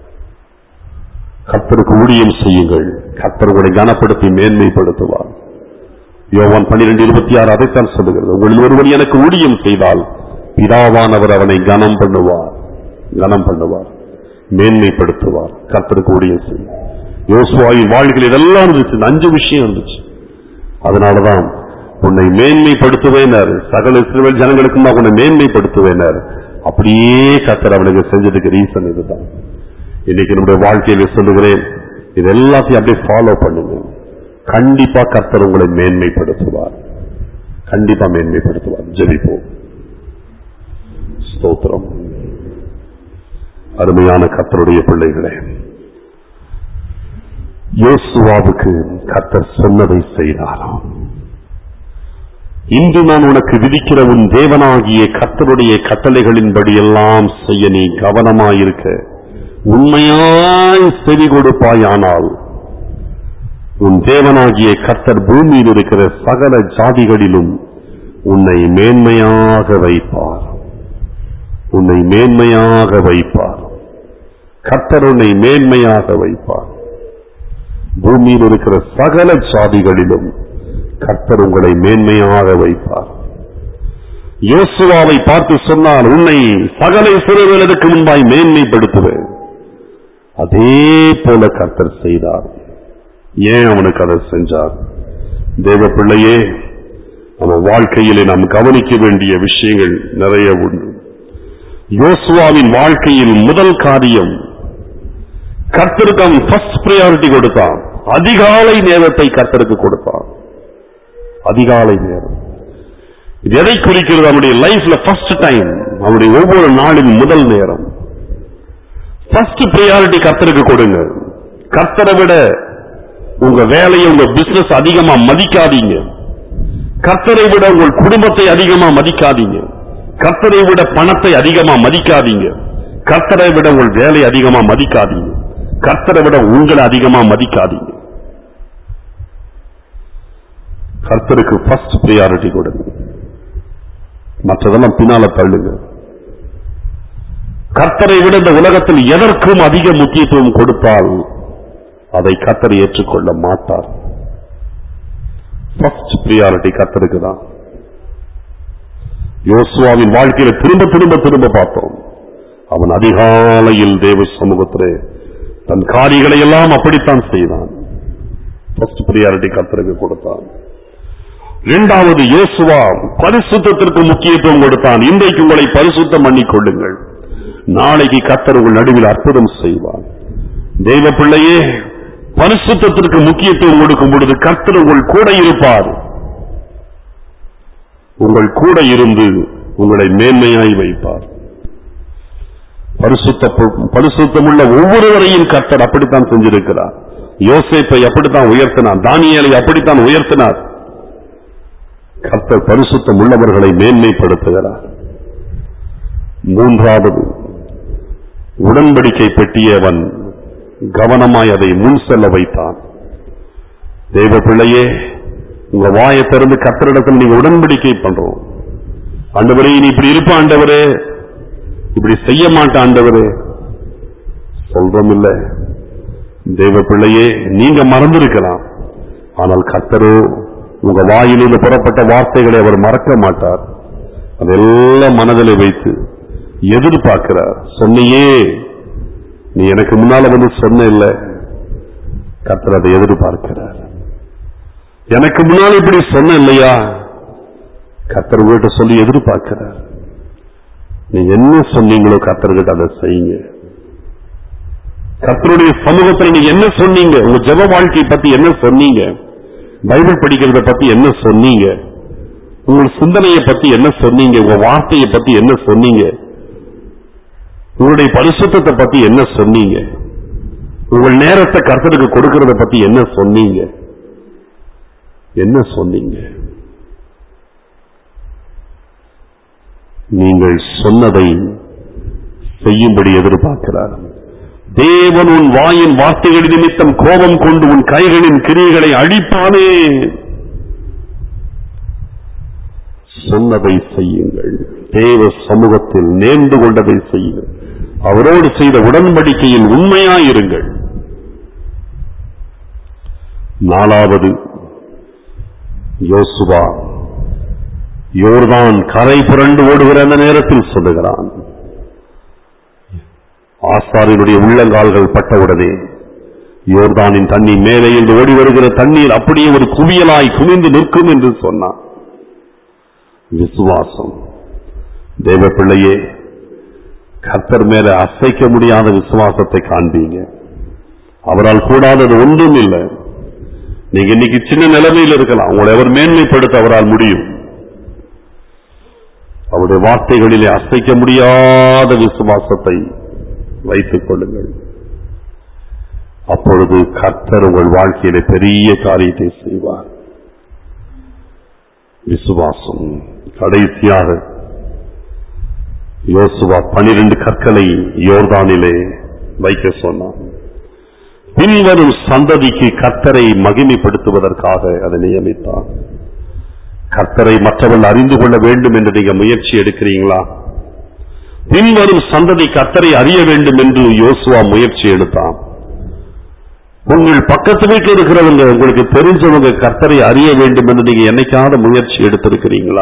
கர்த்தருக்கு ஊழியம் செய்யுங்கள் கர்த்தர் உங்களை கனப்படுத்தி மேன்மைப்படுத்துவார் யோவான் பன்னிரெண்டு இருபத்தி ஆறு அதைத்தான் சொல்லுகிறது உங்களில் ஒருவன் எனக்கு ஊழியம் செய்தால் பிதாவானவர் அவனை கனம் பண்ணுவார் கனம் பண்ணுவார் மேன்மைப்படுத்துவார் கர்த்தருக்கு ஊழியம் செய்யும் யோசுவாவின் வாழ்க்கையில் இதெல்லாம் இருந்துச்சு இந்த அஞ்சு விஷயம் இருந்துச்சு அதனாலதான் உன்னை மேன்மைப்படுத்துவேனார் சகல இஸ்ரவேல் ஜனங்களுக்கு நான் உன்னை மேன்மைப்படுத்துவேனார் அப்படியே கர்த்தர் அவனுக்கு செஞ்சதுக்கு ரீசன் இதுதான் இன்னைக்கு நம்முடைய வாழ்க்கையில சொல்லுகிறேன் இது எல்லாத்தையும் அப்படியே ஃபாலோ பண்ணுங்க கண்டிப்பா கர்த்தர் உங்களை மேன்மைப்படுத்துவார் கண்டிப்பா மேன்மைப்படுத்துவார் ஜெபிப்போம் ஸ்தோத்திரம் அருமையான கர்த்தருடைய பிள்ளைகளே யோசுவாவுக்கு கர்த்தர் சொன்னதை செய்தாராம் இன்று நான் உனக்கு விதிக்கிற உன் தேவனாகிய கர்த்தருடைய கட்டளைகளின்படி எல்லாம் செய்ய நீ கவனமாயிருக்க உண்மையாய் செவி கொடுப்பாயானால் உன் தேவனாகிய கர்த்தர் பூமியில் இருக்கிற சகல ஜாதிகளிலும் உன்னை மேன்மையாக வைப்பார் உன்னை மேன்மையாக வைப்பார் கர்த்தர் உன்னை மேன்மையாக வைப்பார் பூமியில் இருக்கிற சகல ஜாதிகளிலும் கர்த்தர் உங்களை மேன்மையாக வைப்பார் யோசுவாவை பார்த்து சொன்னார் உன்னை சகல சிறுவர்களுக்கு முன்பாய் மேன்மைப்படுத்துவேன் அதே போல கர்த்தர் செய்தார் ஏன் அவனுக்கு அதை செஞ்சார் தேவ பிள்ளையே நம்ம வாழ்க்கையிலே நாம் கவனிக்க வேண்டிய விஷயங்கள் நிறைய உண்டு யோசுவாவின் வாழ்க்கையில் முதல் காரியம் கர்த்தருக்கு அவன் ஃபர்ஸ்ட் ப்ரையாரிட்டி கொடுத்தான் அதிகாலை நேரத்தை கர்த்தருக்கு கொடுத்தான் அதிகாலை நேரம் இது எதை குறிக்கிறது அவனுடைய லைஃப்ல ஃபர்ஸ்ட் டைம் அவனுடைய ஒவ்வொரு நாளின் முதல் நேரம் ஃபர்ஸ்ட் ப்ரையாரிட்டி கர்த்தருக்கு கொடுங்க கர்த்தரை விட உங்க வேலையை உங்க பிசினஸ் அதிகமா மதிக்காதீங்க கர்த்தரை விட உங்கள் குடும்பத்தை அதிகமா மதிக்காதீங்க கர்த்தரை விட பணத்தை அதிகமா மதிக்காதீங்க கர்த்தரை விட உங்கள் வேலை அதிகமா மதிக்காதீங்க கர்த்தரை விட உங்களை அதிகமா மதிக்காதீங்க கர்த்தருக்கு ஃபர்ஸ்ட் ப்ரையாரிட்டி கொடுங்க மற்றதெல்லாம் பின்னால தள்ளுங்க கர்த்தரை விட இந்த உலகத்தில் எதற்கும் அதிக முக்கியத்துவம் கொடுத்தால் அதை கர்த்தர் ஏற்றுக்கொள்ள மாட்டார் ஃபர்ஸ்ட் ப்ரியாரிட்டி கர்த்தருக்கு தான் யோசுவாவின் வாழ்க்கையில திரும்ப திரும்ப திரும்ப பார்த்தோம் அவன் அதிகாலையில் தேவ சமூகத்திலே தன் காரியங்களை எல்லாம் அப்படித்தான் செய்தான் ஃபர்ஸ்ட் ப்ரியாரிட்டி கர்த்தருக்கு கொடுத்தான் இரண்டாவது யோசுவா பரிசுத்தத்திற்கு முக்கியத்துவம் கொடுத்தான் இன்றைக்கு உங்களை பரிசுத்தம் பண்ணிக் கொள்ளுங்கள் நாளைக்கு கர்த்தர் உங்கள் நடுவில் அற்புதம் செய்வார் தெய்வ பிள்ளையே பரிசுத்தத்திற்கு முக்கியத்துவம் கொடுக்கும் பொழுது கர்த்தர் உங்கள் கூட இருப்பார் உங்கள் கூட இருந்து உங்களை மேன்மையாய் வைப்பார் பரிசுத்த பரிசுத்தமுள்ள ஒவ்வொருவரையும் கர்த்தர் அப்படித்தான் செஞ்சிருக்கிறார் யோசேப்பை அப்படித்தான் உயர்த்தினார் தானியலை அப்படித்தான் உயர்த்தினார் கர்த்தர் பரிசுத்தம் உள்ளவர்களை மேன்மைப்படுத்துகிறார் மூன்றாவது உடன்படிக்கை பெட்டியவன் கவனமாய் அதை முன் செல்ல வைத்தான் தெய்வ பிள்ளையே உங்க வாயை திறந்து கத்தரிடத்தில் நீங்க உடன்படிக்கை பண்றோம் ஆண்டவரே நீ இப்படி இருப்ப ஆண்டவரே இப்படி செய்ய மாட்ட ஆண்டவரே சொல்றோம் இல்ல தெய்வ பிள்ளையே நீங்க மறந்திருக்கலாம் ஆனால் கத்தரோ உங்க வாயிலிருந்து புறப்பட்ட வார்த்தைகளை அவர் மறக்க மாட்டார் அதெல்லாம் மனதில் வைத்து எதிர்பார்க்கிறார் சொன்னியே நீ எனக்கு முன்னால வந்து சொன்ன இல்ல கர்த்தர் அதை எதிர்பார்க்கிறார் எனக்கு முன்னால் இப்படி சொன்ன இல்லையா கர்த்தர் உங்கள்கிட்ட சொல்லி எதிர்பார்க்கிறார் நீ என்ன சொன்னீங்களோ கர்த்தர்கிட்ட அதை செய்யுங்க கர்த்தருடைய சமூகத்தில் நீங்க என்ன சொன்னீங்க உங்க ஜெப வாழ்க்கை பத்தி என்ன சொன்னீங்க பைபிள் படிக்கிறத பத்தி என்ன சொன்னீங்க உங்கள் சிந்தனையை பத்தி என்ன சொன்னீங்க உங்க வார்த்தையை பத்தி என்ன சொன்னீங்க உங்களுடைய பரிசுத்தத்தை பத்தி என்ன சொன்னீங்க உங்கள் நேரத்தை கர்த்தருக்கு கொடுக்கறத பத்தி என்ன சொன்னீங்க என்ன சொன்னீங்க நீங்கள் சொன்னதை செய்யும்படி எதிர்பார்க்கிறார் தேவன் உன் வாயின் வார்த்தைகள் நிமித்தம் கோபம் கொண்டு உன் கைகளின் கிரியைகளை அழிப்பானே சொன்னதை செய்யுங்கள் தேவ சமூகத்தில் நேர்ந்து கொண்டதை செய்யுங்கள் அவரோடு செய்த உடன்படிக்கையில் உண்மையாயிருங்கள் நாலாவது யோசுவா யோர்தான் கரை புரண்டு ஓடுகிற அந்த நேரத்தில் சொல்லுகிறான் ஆசாரியனுடைய உள்ளங்கால்கள் பட்டவுடனே யோர்தானின் தண்ணி மேலே இருந்து ஓடி வருகிற தண்ணீர் அப்படியே ஒரு குவியலாய் குமிந்து நிற்கும் என்று சொன்னான் விசுவாசம் தேவ பிள்ளையே கர்த்தர் மேல அசைக்க முடியாத விசுவாசத்தை காண்பீங்க அவரால் கூடாதது ஒன்றும் இல்லை நீங்க இன்னைக்கு சின்ன நிலைமையில் இருக்கலாம் உங்களை அவர் மேன்மைப்படுத்த அவரால் முடியும் அவருடைய வார்த்தைகளிலே அசைக்க முடியாத விசுவாசத்தை வைத்துக் கொள்ளுங்கள் அப்பொழுது கர்த்தர் உங்கள் வாழ்க்கையிலே பெரிய காரியத்தை செய்வார் விசுவாசம் கடைசியாக யோசுவா பனிரெண்டு கற்களை யோர்தானிலே வைக்க சொன்னான் பின்வரும் சந்ததிக்கு கர்த்தரை மகிமைப்படுத்துவதற்காக அதை நியமித்தான் கர்த்தரை மற்றவர்கள் அறிந்து கொள்ள வேண்டும் என்று நீங்க முயற்சி எடுக்கிறீங்களா பின்வரும் சந்ததி கர்த்தரை அறிய வேண்டும் என்று யோசுவா முயற்சி எடுத்தான் உங்கள் பக்கத்து வீட்டில் இருக்கிறவங்க உங்களுக்கு தெரிஞ்சவங்க கர்த்தரை அறிய வேண்டும் என்று நீங்க என்னைக்காவது முயற்சி எடுத்திருக்கிறீங்களா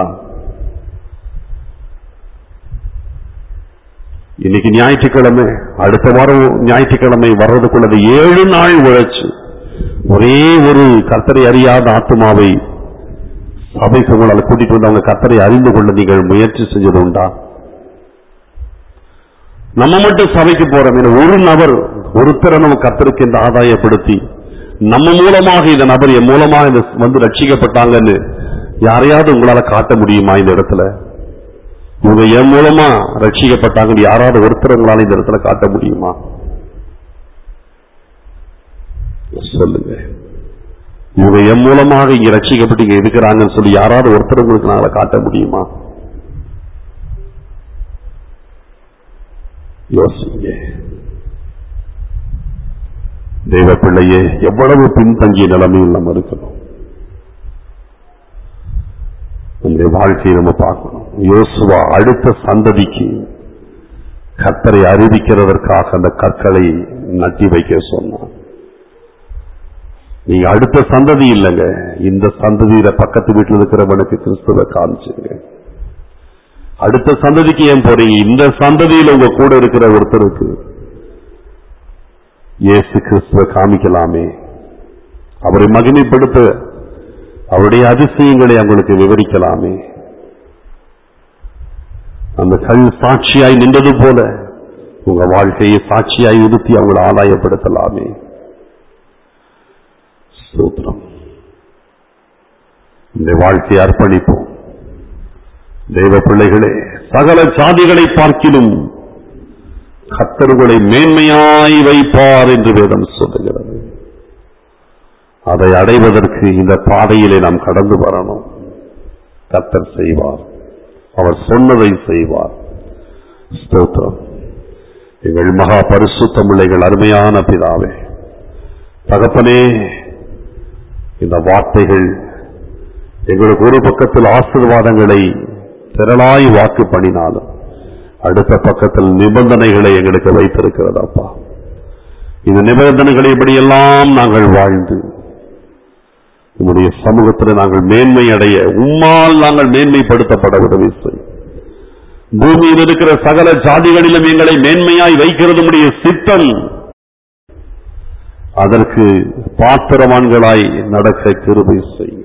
இன்னைக்கு ஞாயிற்றுக்கிழமை அடுத்த வாரம் ஞாயிற்றுக்கிழமை வர்றதுக்குள்ளது ஏழு நாள் உழைச்சு ஒரே ஒரு கர்த்தரை அறியாத ஆத்மாவை சபைக்கு உங்களால் கூட்டிட்டு வந்து அவங்க கர்த்தரை அறிந்து கொள்ள நீங்கள் முயற்சி செஞ்சது உண்டா நம்ம மட்டும் சபைக்கு போறோம் என ஒரு நபர் ஒருத்தரை நம்ம கர்த்தருக்கு இந்த ஆதாயப்படுத்தி நம்ம மூலமாக இந்த நபர் என் மூலமா இந்த வந்து ரட்சிக்கப்பட்டாங்கன்னு யாரையாவது உங்களால காட்ட முடியுமா இந்த இடத்துல இவங்க என் மூலமா ரட்சிக்கப்பட்டாங்கன்னு யாராவது ஒருத்தர் உங்களால இந்த இடத்துல காட்ட முடியுமா சொல்லுங்க இவங்க என் மூலமாக இங்க ரட்சிக்கப்பட்டு இங்க இருக்கிறாங்கன்னு சொல்லி யாராவது ஒருத்தர் உங்களுக்கு நாங்கள காட்ட முடியுமா யோசிங்க தெய்வ பிள்ளையே எவ்வளவு பின்தங்கிய நிலைமையில் நம்ம இருக்கணும் நம்முடைய வாழ்க்கையை நம்ம பார்க்கணும் யோசுவா அடுத்த சந்ததிக்கு கர்த்தரை அறிவிக்கிறதற்காக அந்த கற்களை நட்டி வைக்க சொன்னான் நீங்க அடுத்த சந்ததி இல்லைங்க இந்த சந்ததியில பக்கத்து வீட்டில் இருக்கிறவனுக்கு கிறிஸ்துவ காமிச்சுங்க அடுத்த சந்ததிக்கு ஏன் போறீங்க இந்த சந்ததியில உங்க கூட இருக்கிற ஒருத்தருக்கு இயேசு கிறிஸ்துவ காமிக்கலாமே அவரை மகிமைப்படுத்த அவருடைய அதிசயங்களை அவங்களுக்கு விவரிக்கலாமே அந்த கல் சாட்சியாய் நின்றது போல உங்க வாழ்க்கையை சாட்சியாய் நிறுத்தி அவங்களை ஆதாயப்படுத்தலாமே ஸ்தோத்திரம் இந்த வாழ்க்கையை அர்ப்பணிப்போம் தெய்வ பிள்ளைகளே சகல சாதிகளை பார்க்கிலும் கத்தர்களை மேன்மையாய் வைப்பார் என்று வேதம் சொல்லுகிறது அதை அடைவதற்கு இந்த பாதையிலே நாம் கடந்து வரணும் கத்தர் செய்வார் அவர் சொன்னதை செய்வார் ஸ்தோத்திரம் எங்கள் மகா பரிசுத்த பிள்ளைகள் அருமையான பிதாவே தகப்பனே இந்த வார்த்தைகள் எங்களுக்கு ஒரு பக்கத்தில் ஆசீர்வாதங்களை திரளாய் வாக்கு பண்ணினாலும் அடுத்த பக்கத்தில் நிபந்தனைகளை எங்களுக்கு வைத்திருக்கிறது அப்பா இந்த நிபந்தனைகளை இப்படியெல்லாம் நாங்கள் வாழ்ந்து உம்முடைய சமூகத்தில் நாங்கள் மேன்மை அடைய உம்மால் நாங்கள் மேன்மைப்படுத்தப்பட உதவி செய் பூமியில் இருக்கிற சகல ஜாதிகளிலும் எங்களை மேன்மையாய் வைக்கிறது உம்முடைய சித்தம் அதற்கு பாத்திரவான்களாய் நடக்க கிருபை செய்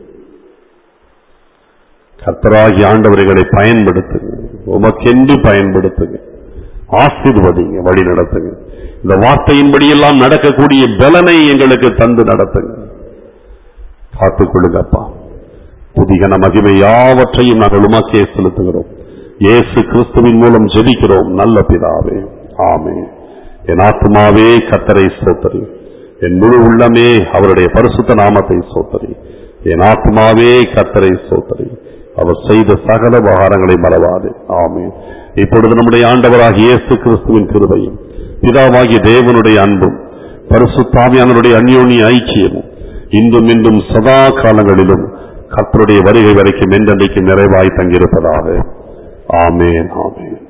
கர்த்தராகி ஆண்டவர்களை பயன்படுத்துங்க உமக்கென்று பயன்படுத்துங்க ஆசீர்வதிங்க வழி நடத்துங்க இந்த வார்த்தையின்படியெல்லாம் நடக்கக்கூடிய பலனை எங்களுக்கு தந்து நடத்துங்க காத்துக்கொள்ளுங்கப்பா புதிகன மகிமை யாவற்றையும் நாங்கள் உமக்கே செலுத்துகிறோம் இயேசு கிறிஸ்துவின் மூலம் ஜெபிக்கிறோம் நல்ல பிதாவே ஆமே என் ஆத்மாவே கத்தரை சோத்தரி என் முழு உள்ளமே அவருடைய பரிசுத்த நாமத்தை சோத்தரி என் ஆத்மாவே கத்தரை சோத்தரி அவர் செய்த சகல விவகாரங்களை மறவாது ஆமே இப்பொழுது நம்முடைய ஆண்டவராகிய இயேசு கிறிஸ்துவின் கிருபையும் பிதாவாகிய தேவனுடைய அன்பும் பரிசுத்தாமியானவருடைய அந்யோன்ய ஐக்கியமும் இன்றும் இன்றும் சதா காலங்களிலும் கர்த்தருடைய வருகை வரைக்கும் என்றென்றைக்கும் நிறைவாய் தங்கியிருப்பதாக ஆமேன் ஆமேன்